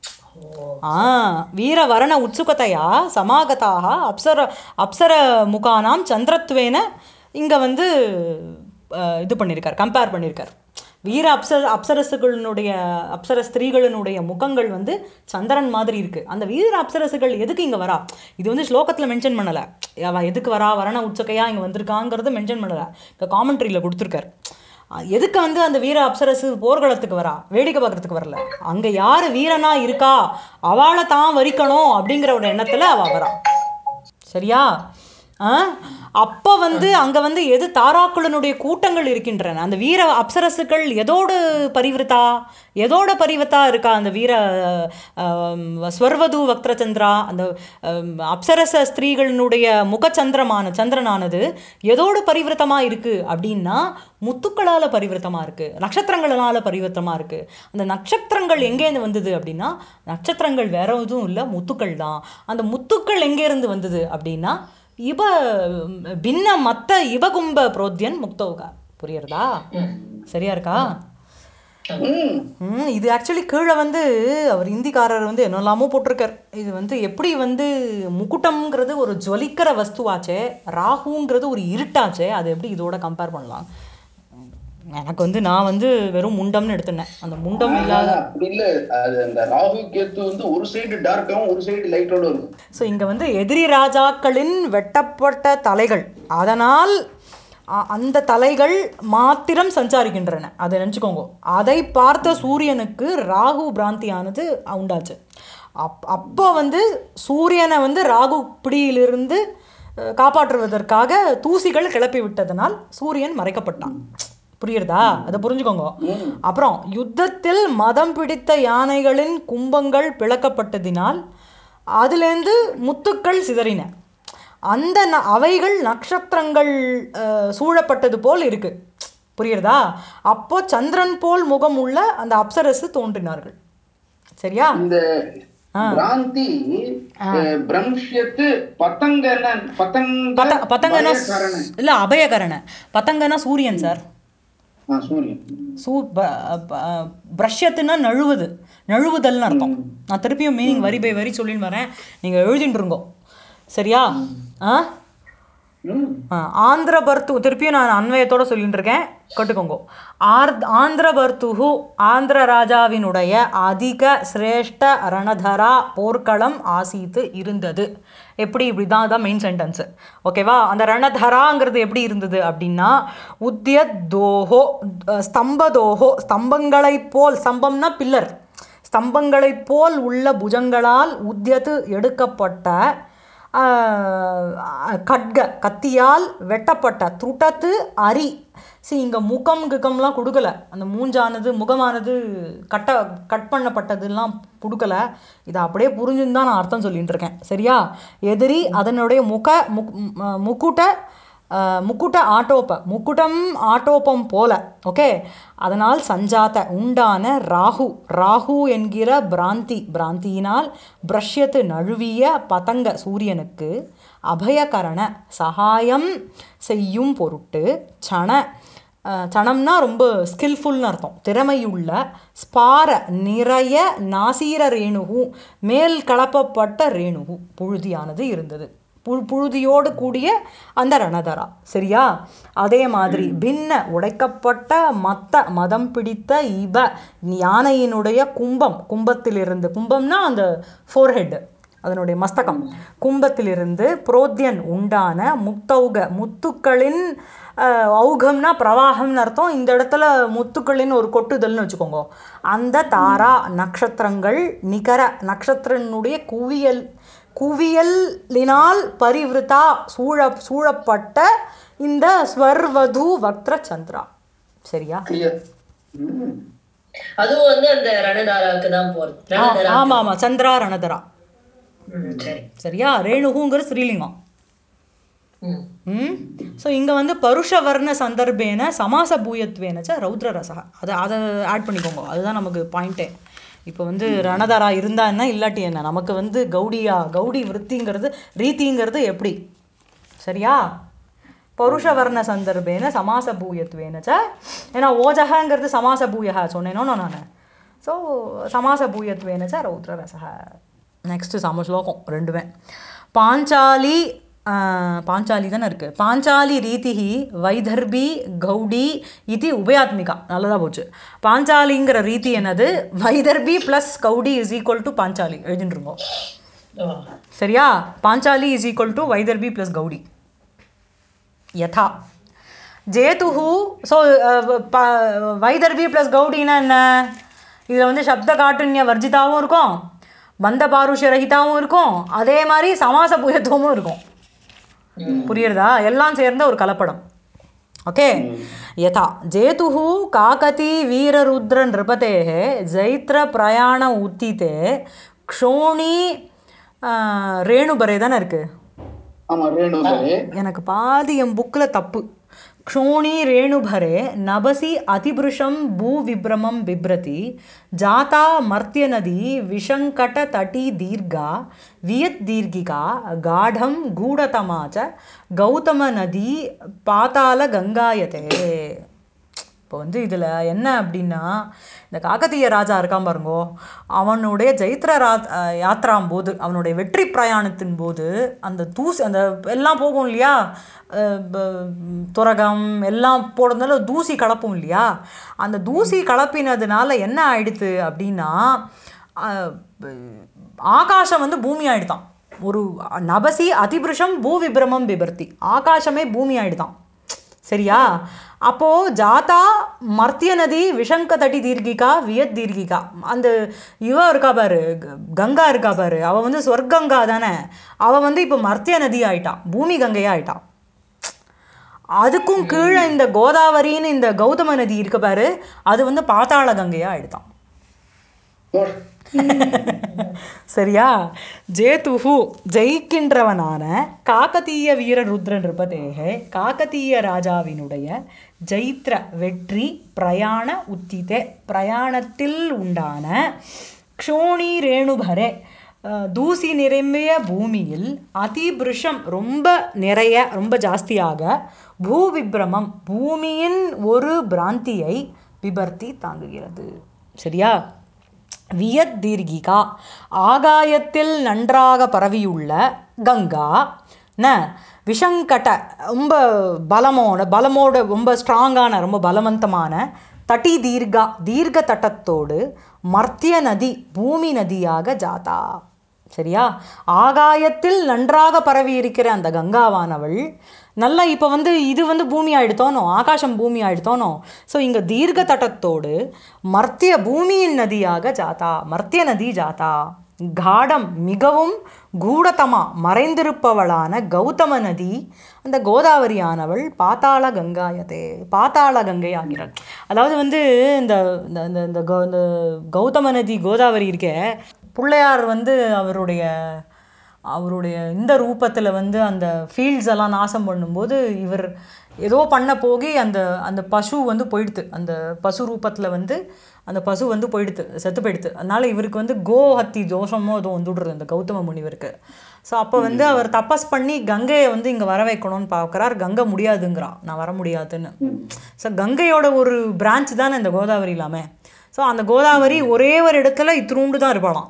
ஆ வீரவரண உத்சுகதையா சமாகதாக அப்சர அப்சர முகானாம் சந்திரத்வேன இங்கே வந்து அஹ், இது பண்ணியிருக்கார் கம்பேர் பண்ணியிருக்கார் வீர அப்சர அப்சரசுகளினுடைய அப்சர ஸ்திரீகளினுடைய முகங்கள் வந்து சந்திரன் மாதிரி இருக்கு அந்த வீர அப்சரசுகள் எதுக்கு இங்கே வரா இது வந்து ஸ்லோகத்தில் மென்ஷன் பண்ணலை அவ எதுக்கு வரா வரண உச்சக்கையா இங்கே வந்திருக்காங்கிறத மென்ஷன் பண்ணலை இப்போ காமெண்ட்ரியில் கொடுத்துருக்கார் அஹ் எதுக்கு வந்து அந்த வீர அப்சரசு போர்க்களத்துக்கு வரா வேடிக்கை பார்க்கறதுக்கு வரல அங்க யாரு வீரனா இருக்கா அவளை தான் வரிக்கணும் அப்படிங்கிற ஒரு எண்ணத்துல அவ வரா சரியா ஆ அப்போ வந்து அங்கே வந்து எது தாராக்குளனுடைய கூட்டங்கள் இருக்கின்றன அந்த வீர அப்சரசுகள் எதோடு பரிவிருத்தா எதோட பரிவத்தா இருக்கா அந்த வீர ஆம், ஸ்வர்வது வக்ரச்சந்திரா அந்த ஆம், அப்சரச ஸ்திரீகளினுடைய முகச்சந்திரமான சந்திரனானது எதோடு பரிவிருத்தமாக இருக்குது அப்படின்னா முத்துக்களால் பரிவிருத்தமாக இருக்குது நட்சத்திரங்களால் பரிவர்த்தமாக இருக்குது அந்த நட்சத்திரங்கள் எங்கேருந்து வந்தது அப்படின்னா நட்சத்திரங்கள் வேற எதுவும் இல்லை முத்துக்கள் தான் அந்த முத்துக்கள் எங்கேருந்து வந்தது அப்படின்னா இப பின்ன மத்த இபகும்ப புரோத்யன் முக்தோகா புரியுறதா சரியா இருக்கா ம் ம் இது ஆக்சுவலி கீழே வந்து அவர் ஹிந்திக்காரர் வந்து என்னெல்லாமோ போட்டிருக்கார் இது வந்து எப்படி வந்து முக்குட்டம்ங்கிறது ஒரு ஜொலிக்கிற வஸ்துவாச்சே ராகுங்கிறது ஒரு இருட்டாச்சே அது எப்படி இதோட கம்பேர் பண்ணலாம் எனக்கு வந்து நான் வந்து வெறும் முண்டம்னு எடுத்துனேன் அந்த முண்டம் இல்லாத அப்படி இல்ல அது அந்த ராகு கேத்து வந்து ஒரு சைடு டார்க்காவும் ஒரு சைடு லைட்டோட இருக்கும் ஸோ இங்கே வந்து எதிரி ராஜாக்களின் வெட்டப்பட்ட தலைகள் அதனால் அ- அந்த தலைகள் மாத்திரம் சஞ்சாரிக்கின்றன அதை நினச்சிக்கோங்க அதை பார்த்த சூரியனுக்கு ராகு பிராந்தியானது உண்டாச்சு அப் அப்போ வந்து சூரியனை வந்து ராகு பிடியிலிருந்து அஹ், காப்பாற்றுவதற்காக தூசிகள் கிளப்பி விட்டதனால் சூரியன் மறைக்கப்பட்டான் புரியுறதா அதை புரிஞ்சுக்கோங்க அப்புறம் யுத்தத்தில் மதம் பிடித்த யானைகளின் கும்பங்கள் பிளக்கப்பட்டதினால் அதுலேருந்து முத்துக்கள் சிதறின அந்த ந- அவைகள் நட்சத்திரங்கள் அஹ், சூழப்பட்டது போல் இருக்கு புரியுறதா அப்போ சந்திரன் போல் முகம் உள்ள அந்த அப்சரசு தோன்றினார்கள் சரியா இந்த பிராந்தி அஹ், பிரம்ஷ்யத்து பத்தங்கன பத்தங்க பத்த பத்தங்கன்னா பயக்காரன. இல்லை அபயகரண பத்தங்கன்னா சூரியன் சார் ஆ, சூரியன் சூ பிரஷ்யத்துன்னா நழுவுது நழுவுதல்னு அர்த்தம் நான் திருப்பியும் மீனிங் வரி பை வரி சொல்லின்னு வரேன் நீங்கள் எழுதிட்டு இருங்கோ சரியா ஆ ம் ஆ, ஆந்திர பர்த்து திருப்பியும் நான் அன்வயத்தோட சொல்லிட்டு இருக்கேன் கேட்டுக்கோங்க ஆர் ஆந்திர பர்த்துஹு ஆந்திர ராஜாவினுடைய அதிக சிரேஷ்ட ரணதரா போர்க்களம் ஆசீத்து இருந்தது எப்படி இப்படி தான் தான் மெயின் சென்டென்ஸு ஓகேவா அந்த ரணதராங்கிறது எப்படி இருந்தது அப்படின்னா உத்தியத்தோஹோ ஸ்தம்பதோஹோ ஸ்தம்பங்களைப் போல் ஸ்தம்பம்னா பில்லர் ஸ்தம்பங்களைப் போல் உள்ள புஜங்களால் உத்தியத்து எடுக்கப்பட்ட ஆஹ், கட்க கத்தியால் வெட்டப்பட்ட துட்டத்து அரி சி இங்கே முகம் கிகம்லாம் கொடுக்கல அந்த மூஞ்சானது முகமானது கட்ட கட் பண்ணப்பட்டதுலாம் கொடுக்கல இதை அப்படியே புரிஞ்சுன்னு தான் நான் அர்த்தம் சொல்லிட்டு இருக்கேன் சரியா எதிரி அதனுடைய முக முக் ம- முக்குட்ட அஹ், முக்குட்ட ஆட்டோப்ப முக்குட்டம் ஆட்டோப்பம் போல ஓகே அதனால் சஞ்சாத்த உண்டான ராகு ராகு என்கிற பிராந்தி பிராந்தியினால் பிரஷ்யத்து நழுவிய பதங்க சூரியனுக்கு அபயகரண சகாயம் செய்யும் பொருட்டு சண அஹ், சணம்னா ரொம்ப ஸ்கில்ஃபுல்னு அர்த்தம் திறமையுள்ள ஸ்பார நிறைய நாசீர ரேணுகு மேல் கலப்பப்பட்ட ரேணுகு புழுதியானது இருந்தது புழு புழுதியோடு கூடிய அந்த ரணதரா சரியா அதே மாதிரி பின்ன உடைக்கப்பட்ட மத்த மதம் பிடித்த இவ யானையினுடைய கும்பம் கும்பத்திலிருந்து கும்பம்னா அந்த ஃபோர்ஹெட் அதனுடைய மஸ்தகம் கும்பத்திலிருந்து புரோத்யன் உண்டான முத்தௌக முத்துக்களின் அஹ், ஔகம்னா பிரவாகம்னு அர்த்தம் இந்த இடத்துல முத்துக்களின் ஒரு கொட்டுதல்னு வச்சுக்கோங்க அந்த தாரா நட்சத்திரங்கள் நிகர நட்சத்திரனுடைய குவியல் குவியலினால் பரிவிருத்தா சூழ சூழப்பட்ட இந்த ஸ்வர்வது வக்ர சந்திரா சரியா கிளியர் ம் அதுவும் வந்து அந்த ரணதாராவுக்கு தான் போறது ஆ, ரணதரா ஆமா ஆமா சந்திரா ரணதரா ம், சரி சரியா ரேணுகுங்கிற ஸ்ரீலிங்கம் ம் ம் ஸோ இங்கே வந்து பருஷவர்ண சந்தர்ப்பேன சமாச பூயத்வேனச்ச ரௌத்ர ரசக அதை அதை ஆட் பண்ணிக்கோங்க அதுதான் நமக்கு பாயிண்ட்டே இப்போ வந்து ரணதரா இருந்தா என்ன இல்லாட்டி என்ன நமக்கு வந்து கௌடியா கௌடி விருத்திங்கிறது ரீதிங்கிறது எப்படி சரியா பருஷவர்ண சந்தர்ப்பேன சமாச பூயத்வேனச்ச ஏன்னா ஓஜகங்கிறது சமாச பூயக சொன்னேனோ நான் ஸோ சமாச பூயத்வேனச்ச ரௌத்ர ரசக நெக்ஸ்ட்டு சம ஸ்லோகம் ரெண்டுமே பாஞ்சாலி ஆஹ், பாஞ்சாலி தானே இருக்குது பாஞ்சாலி ரீதிஹி வைதர்பி கௌடி இது உபயாத்மிகா நல்லதா போச்சு பாஞ்சாலிங்கிற ரீதி என்னது வைதர்பி ப்ளஸ் கௌடி இஸ் ஈக்குவல் டு பாஞ்சாலி எழுதிட்டுருங்கோ ஓ சரியா பாஞ்சாலி இஸ் ஈக்குவல் டு வைதர்பி ப்ளஸ் கௌடி யதா ஜேதுஹு ஸோ வைதர்பி ப்ளஸ் கௌடினா என்ன இதில் வந்து சப்த காட்டுன்ய வர்ஜிதாவும் இருக்கும் பந்த பாருஷ ரஹிதாவும் இருக்கும் அதே மாதிரி சமாச புயத்துவமும் இருக்கும் புரியுறதா எல்லாம் சேர்ந்த ஒரு கலப்படம் ஓகே யதா ஜேதுஹு காகதி வீரருத்ர நிருபதேः ஜைத்ர பிரயாண உத்திதே க்ஷோணி ஆஹ், ரேணுபரே தானே இருக்குது ஆமா ரேணுகரே எனக்கு பாதி என் புக்கில் தப்பு க்ஷோணி ரேணுபரே நபசி அதிபுருஷம் பூ விப்ரமம் பிப்ரதி ஜாதா மர்த்திய நதி விஷங்கட தட்டி தீர்கா வியத் தீர்கிகா காடம் கூடதமா ச கௌதம நதி பாதாள கங்காயதே இப்போ வந்து இதில் என்ன அப்படின்னா இந்த காக்கத்தீய ராஜா இருக்கான் பாருங்கோ அவனுடைய ஜெயித்ர ரா அஹ் யாத்ராம் போது அவனுடைய வெற்றி பிரயாணத்தின் போது அந்த தூசி அந்த எல்லாம் போகும் இல்லையா அஹ் ப- துரகம் எல்லாம் போடுறதுனால தூசி கலப்பும் இல்லையா அந்த தூசி கலப்பினதுனால என்ன ஆயிடுத்து அப்படின்னா அஹ் ப- ஆகாசம் வந்து பூமி ஆயிடுதான் ஒரு நபசி அதிபுருஷம் பூ விப்ரமம் பிபர்த்தி ஆகாசமே பூமி ஆயிடுதான் சரியா அப்போ ஜாதா மர்த்திய நதி விஷங்க தட்டி தீர்கிகா வியத் தீர்கிகா அந்த இவ இருக்கா பாரு க- கங்கா இருக்கா பாரு அவ வந்து சொர்க்கங்கா தானே அவ வந்து இப்போ மர்த்திய நதி ஆயிட்டான் பூமி கங்கையா ஆயிட்டான் அதுக்கும் கீழே இந்த கோதாவரின்னு இந்த கௌதம நதி இருக்கு பாரு அது வந்து பாதாள கங்கையா ஆயிடுதான் போர். சரியா ஜேதுஹு ஜெயிக்கின்றவனான காக்கத்தீய வீர ருத்ர நிருபதேகே காக்கத்தீய ராஜாவினுடைய ஜெயித்ர வெற்றி பிரயாண உத்திதே பிரயாணத்தில் உண்டான க்ஷோணி ரேணுபரே அஹ், தூசி நிரம்பிய பூமியில் அதிபிருஷம் ரொம்ப நிறைய ரொம்ப ஜாஸ்தியாக பூவிப்ரமம் பூமியின் ஒரு பிராந்தியை விபர்த்தி தாங்குகிறது சரியா வியத் தீர்கிகா ஆகாயத்தில் நன்றாக பரவியுள்ள கங்கா ந விஷங்கட ரொம்ப பலமோட பலமோட ரொம்ப ஸ்ட்ராங்கான ரொம்ப பலவந்தமான தட்டி தீர்கா தீர்க்க தட்டத்தோடு மர்த்திய நதி பூமி நதியாக ஜாதா சரியா ஆகாயத்தில் நன்றாக பரவி இருக்கிற அந்த கங்காவானவள் நல்லா இப்போ வந்து இது வந்து பூமி ஆயிடுத்தோனோ ஆகாசம் பூமி ஆயிடுத்தோனோ ஸோ இங்கே தீர்க்க தட்டத்தோடு மர்த்திய பூமியின் நதியாக ஜாதா மர்த்திய நதி ஜாதா காடம் மிகவும் கூடத்தமா மறைந்திருப்பவளான கௌதம நதி அந்த கோதாவரியானவள் பாத்தாள கங்காயதே பாத்தாள கங்கை ஆகிறாள் அதாவது வந்து இந்த இந்த இந்த இந்த கௌ- இந்த கௌதம நதி கோதாவரி இருக்கே பிள்ளையார் வந்து அவருடைய அவருடைய இந்த ரூபத்தில் வந்து அந்த ஃபீல்ட்ஸ் எல்லாம் நாசம் பண்ணும்போது இவர் ஏதோ பண்ண போகி அந்த அந்த பசு வந்து போயிடுது அந்த பசு ரூபத்தில் வந்து அந்த பசு வந்து போயிடுது செத்து போயிடுது அதனால இவருக்கு வந்து கோ ஹத்தி தோஷமோ ஏதோ வந்துடுறது அந்த கௌதம முனிவருக்கு ஸோ அப்போ வந்து அவர் தபஸ் பண்ணி கங்கையை வந்து இங்கே வர வைக்கணும்னு பார்க்குறார் கங்கை முடியாதுங்கிறான் நான் வர முடியாதுன்னு ஸோ கங்கையோட ஒரு பிரான்ச் தானே இந்த கோதாவரி இல்லாமல் ஸோ அந்த கோதாவரி ஒரே ஒரு இடத்துல இத்தினூண்டு தான் இருப்பாளாம்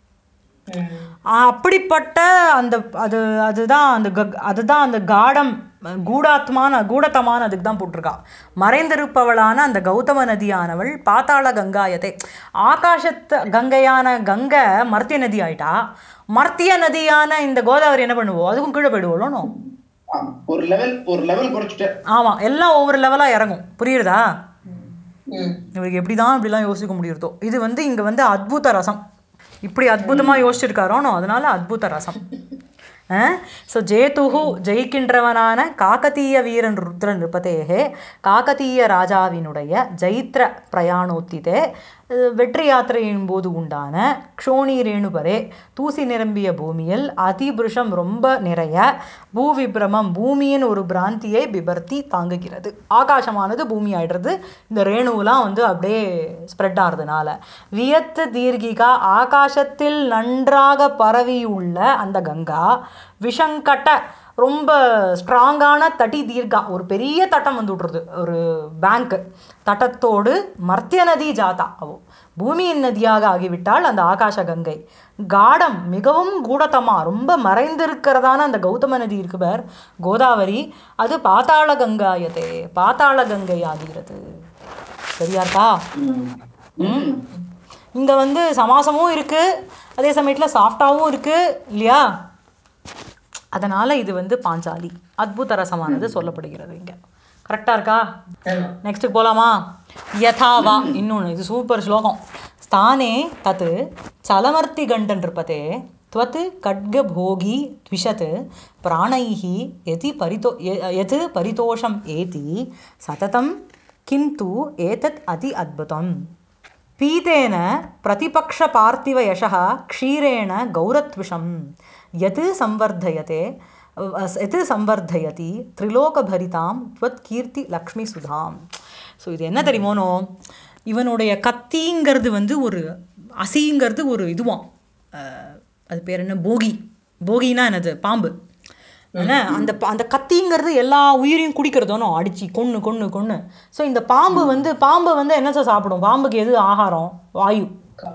அப்படிப்பட்ட அந்த அது அதுதான் அந்த கக் அதுதான் அந்த காடம் கூடாத்மான கூடத்தமான அதுக்கு தான் போட்டிருக்கா மறைந்திருப்பவளான அந்த கௌதம நதியானவள் பாத்தாள கங்காயத்தை ஆகாசத்து கங்கையான கங்கை மர்த்திய நதி ஆயிட்டா மர்த்திய நதியான இந்த கோதாவரி என்ன பண்ணுவோம் அதுக்கும் கீழே போயிடுவோம் ஆமா. ஒரு லெவல் ஒரு லெவல் குறைச்சிட்டேன் ஆமாம் எல்லாம் ஒவ்வொரு லெவலாக இறங்கும் புரியுறதா ம். இவருக்கு எப்படி தான் இப்படிலாம் யோசிக்க முடியுறதோ இது வந்து இங்கே வந்து அத்புத ரசம் இப்படி அற்புதமாக யோசிச்சிருக்காரோனோ அதனால அத்புத ரசம் ஸோ ஜேதுஹு ஜெயிக்கின்றவனான காக்கதீய வீரன் ருத்ர நிருபதேகே காக்கதீய ராஜாவினுடைய ஜைத்ர பிரயாணோத்திதே அஹ், வெற்றி யாத்திரையின் போது உண்டான க்ஷோணி ரேணுபரே தூசி நிரம்பிய பூமியில் அதிபுருஷம் ரொம்ப நிறைய பூவிப்ரமம் பூமியின் ஒரு பிராந்தியை பிபர்த்தி தாங்குகிறது ஆகாசமானது பூமி ஆயிடுறது இந்த ரேணுவெலாம் வந்து அப்படியே ஸ்ப்ரெட் ஆகிறதுனால வியத்து தீர்கிகா ஆகாசத்தில் நன்றாக பரவியுள்ள அந்த கங்கா விஷங்கட்ட ரொம்ப ஸ்ட்ராங்கான தட்டி தீர்க்கா ஒரு பெரிய தட்டம் வந்து விட்ருது ஒரு பேங்க் தட்டத்தோடு மர்த்திய நதி ஜாதா அவோ பூமியின் நதியாக ஆகிவிட்டால் அந்த ஆகாச கங்கை காடம் மிகவும் கூடத்தமா ரொம்ப மறைந்திருக்கிறதான அந்த கௌதம நதி இருக்கு பார் கோதாவரி அது பாதாள கங்காயதே பாதாள கங்கை ஆகிறது சரியா இருக்கா ம். இங்கே வந்து சமாசமும் இருக்குது அதே சமயத்தில் சாஃப்டாகவும் இருக்குது இல்லையா அதனால் இது வந்து பாஞ்சாலி அத்புத ரசமானது சொல்லப்படுகிறது இங்கே கரெக்டாக இருக்கா ஆமா. நெக்ஸ்ட்டுக்கு போகலாமா யதாவா இன்னொன்று இது சூப்பர் ஸ்லோகம் ஸ்தானே தத் சலமர்த்தி கண்டன் இருப்பதே त्वत् खड्गभोगी द्विषत् प्राणैः यदि परितो य- यत् परितोषम् एति सततं किन्तु एतत् अति अद्भुतम् पीतेन प्रतिपक्षपार्थिवयशः क्षीरेण गौरत्विषं यत् संवर्धयते अ- यत् संवर्धयति त्रिलोकभरितां त्वत्कीर्ति லக்ஷ்மி சுதாம் ஸோ இது என்ன தெரியுமோனோ இவனுடைய கத்திங்கிறது வந்து ஒரு அசிங்கிறது ஒரு இதுவாம் அஹ், அது பேர் என்ன போகி போகினா என்னது பாம்பு என்ன அந்த ப- அந்த கத்திங்கிறது எல்லா உயிரையும் குடிக்கிறதோனோ அடிச்சு கொன்று கொன்று கொன்று ஸோ இந்த பாம்பு வந்து பாம்பு வந்து என்ன சாப்பிடும் பாம்புக்கு எது ஆகாரம் வாயு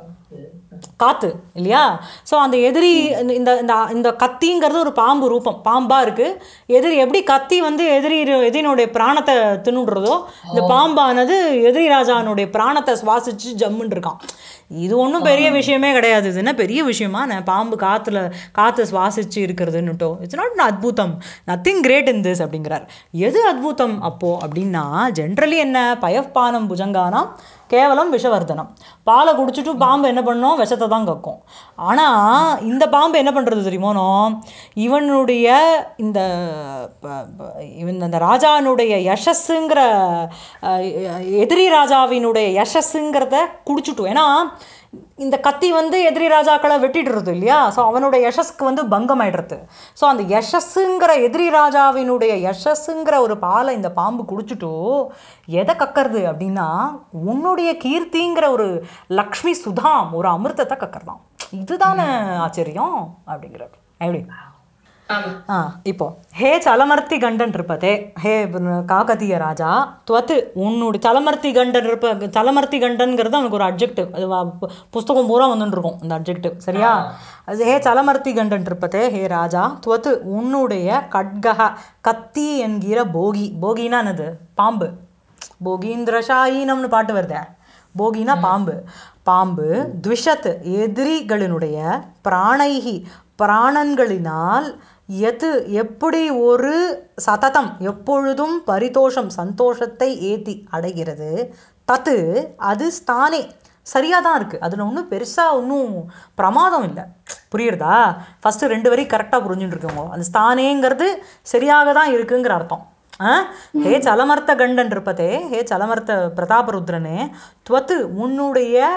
காத்து இல்லையா ஸோ அந்த எதிரி இந்த இந்த இந்த- இந்த கத்திங்கிறது ஒரு பாம்பு ரூபம் பாம்பா இருக்கு எதிரி எப்படி கத்தி வந்து எதிரி எதிரினுடைய பிராணத்தை தின்னுடுறதோ இந்த பாம்பானது எதிரி ராஜானுடைய பிராணத்தை சுவாசிச்சு ஜம்முன்னு இருக்கான் இது ஒன்றும் பெரிய விஷயமே கிடையாது இது என்ன பெரிய விஷயமா நான் பாம்பு காற்றுல காற்று சுவாசிச்சு இருக்கிறதுன்னுட்டோ இட்ஸ் நாட் அத்புதம் நத்திங் கிரேட் இன் திஸ் அப்படிங்கிறார் எது அத்புதம் அப்போ அப்படின்னா ஜென்ரலி என்ன பயப்பானம் புஜங்கானம் கேவலம் விஷவர்தனம் பாலை குடிச்சிட்டு பாம்பு என்ன பண்ணும் விஷத்தை தான் கக்கும் ஆனால் இந்த பாம்பு என்ன பண்ணுறது தெரியுமோனோ இவனுடைய இந்த ப- ப- இவன் அந்த ராஜானுடைய யசஸ்ஸுங்கிற அஹ், எதிரி ராஜாவினுடைய யசஸ்ஸுங்கிறத குடிச்சுட்டும் ஏன்னா இந்த கத்தி வந்து எதிரி ராஜாக்களை வெட்டிடுறது இல்லையா ஸோ அவனுடைய யசஸ்க்கு வந்து பங்கம் ஆயிடுறது ஸோ அந்த யசஸ்ஸுங்கிற எதிரி ராஜாவினுடைய யசஸ்ஸுங்கிற ஒரு பாலை இந்த பாம்பு குடிச்சிட்டோ எதை கக்கறது அப்படின்னா உன்னுடைய கீர்த்திங்கிற ஒரு லக்ஷ்மி சுதாம் ஒரு அமிர்தத்தை கக்கறதாம் இதுதானே ஆச்சரியம் அப்படிங்கிறார் எப்படி ஆமா ஆ இப்போ ஹே சலமர்த்தி கண்டன் இருப்பதே ஹே காகதிய ராஜா துவத்து உன்னுடைய சலமர்த்தி கண்டன் இருப்ப சலமர்த்தி கண்டன்கிறது அவனுக்கு ஒரு அப்ஜெக்டிவ் அது வ- பு- புஸ்தகம் பூரா வந்துட்டு இருக்கும் அந்த அப்ஜெக்டிவ் சரியா அது ஹே சலமர்த்தி கண்டன் இருப்பதே ஹே ராஜா துவத்து உன்னுடைய கட்கக கத்தி என்கிற போகி போகினா என்னது பாம்பு போகீந்திரஷாயினம்னு பாட்டு வருதே போகினா பாம்பு பாம்பு த்விஷத் எதிரிகளினுடைய பிராணைகி பிராணன்களினால் எது எப்படி ஒரு சததம் எப்பொழுதும் பரிதோஷம் சந்தோஷத்தை ஏத்தி அடைகிறது தத்து அது ஸ்தானே சரியாக தான் இருக்குது அதில் ஒன்றும் பெருசாக ஒன்றும் பிரமாதம் இல்லை புரியுறதா ஃபஸ்ட்டு ரெண்டு வரி கரெக்டாக புரிஞ்சுட்டு இருக்கோங்க அந்த ஸ்தானேங்கிறது சரியாக தான் இருக்குங்கிற அர்த்தம் ஆ? ஹே சலமர்த்த கண்டன் இருப்பதே ஹே சலமர்த்த பிரதாபருத்ரனே துவத்து உன்னுடைய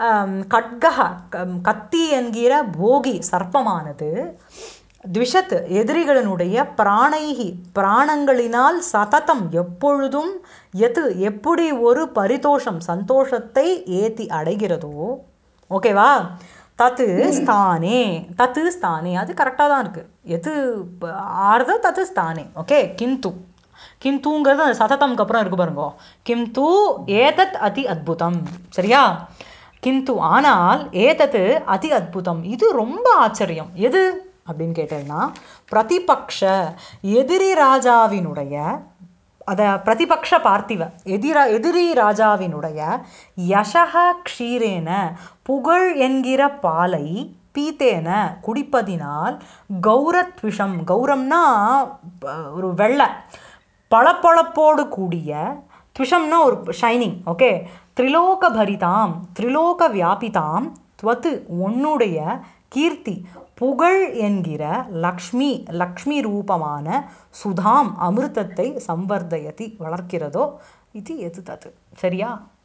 ஆம், கட்கஹ க- கத்தி என்கிற போகி சர்ப்பமானது த்விஷத் எதிரிகளினுடைய பிராணைகி பிராணங்களினால் சததம் எப்பொழுதும் எது எப்படி ஒரு பரிதோஷம் சந்தோஷத்தை ஏத்தி அடைகிறதோ ஓகேவா தத்து ஸ்தானே தத்து ஸ்தானே அது கரெக்டாக தான் இருக்குது எது ப- ஆறுத தத்து ஸ்தானே ஓகே கிந்து கிந்துங்கிறது அந்த சததம்க்கு அப்புறம் இருக்கு பாருங்க கிந்து ஏதத் அதி அத்புதம் சரியா கிந்து ஆனால் ஏதத்து அதி அத்புதம் இது ரொம்ப ஆச்சரியம் எது அப்படின்னு கேட்டேன்னா பிரதிபக்ஷ எதிரி ராஜாவினுடைய அத பிரதிபக்ஷ பார்த்திவ எதிர எதிரி ராஜாவினுடைய யசக க்ஷீரேன புகழ் என்கிற பாலை பீத்தேன குடிப்பதினால் கௌரத்விஷம் கௌரம்னா ப- ஒரு வெள்ளை பளபளப்போடு கூடிய த்விஷம்னா ஒரு ஷைனிங் ஓகே திரிலோக பரிதாம் திரிலோக வியாபிதாம் துவத்து உன்னுடைய கீர்த்தி புகழ் என்கிற லக்ஷ்மி லக்ஷ்மி ரூபமான சுதாம் அமிர்தத்தை சம்வர்தயதி வளர்க்கிறதோ இது எது தது சரியா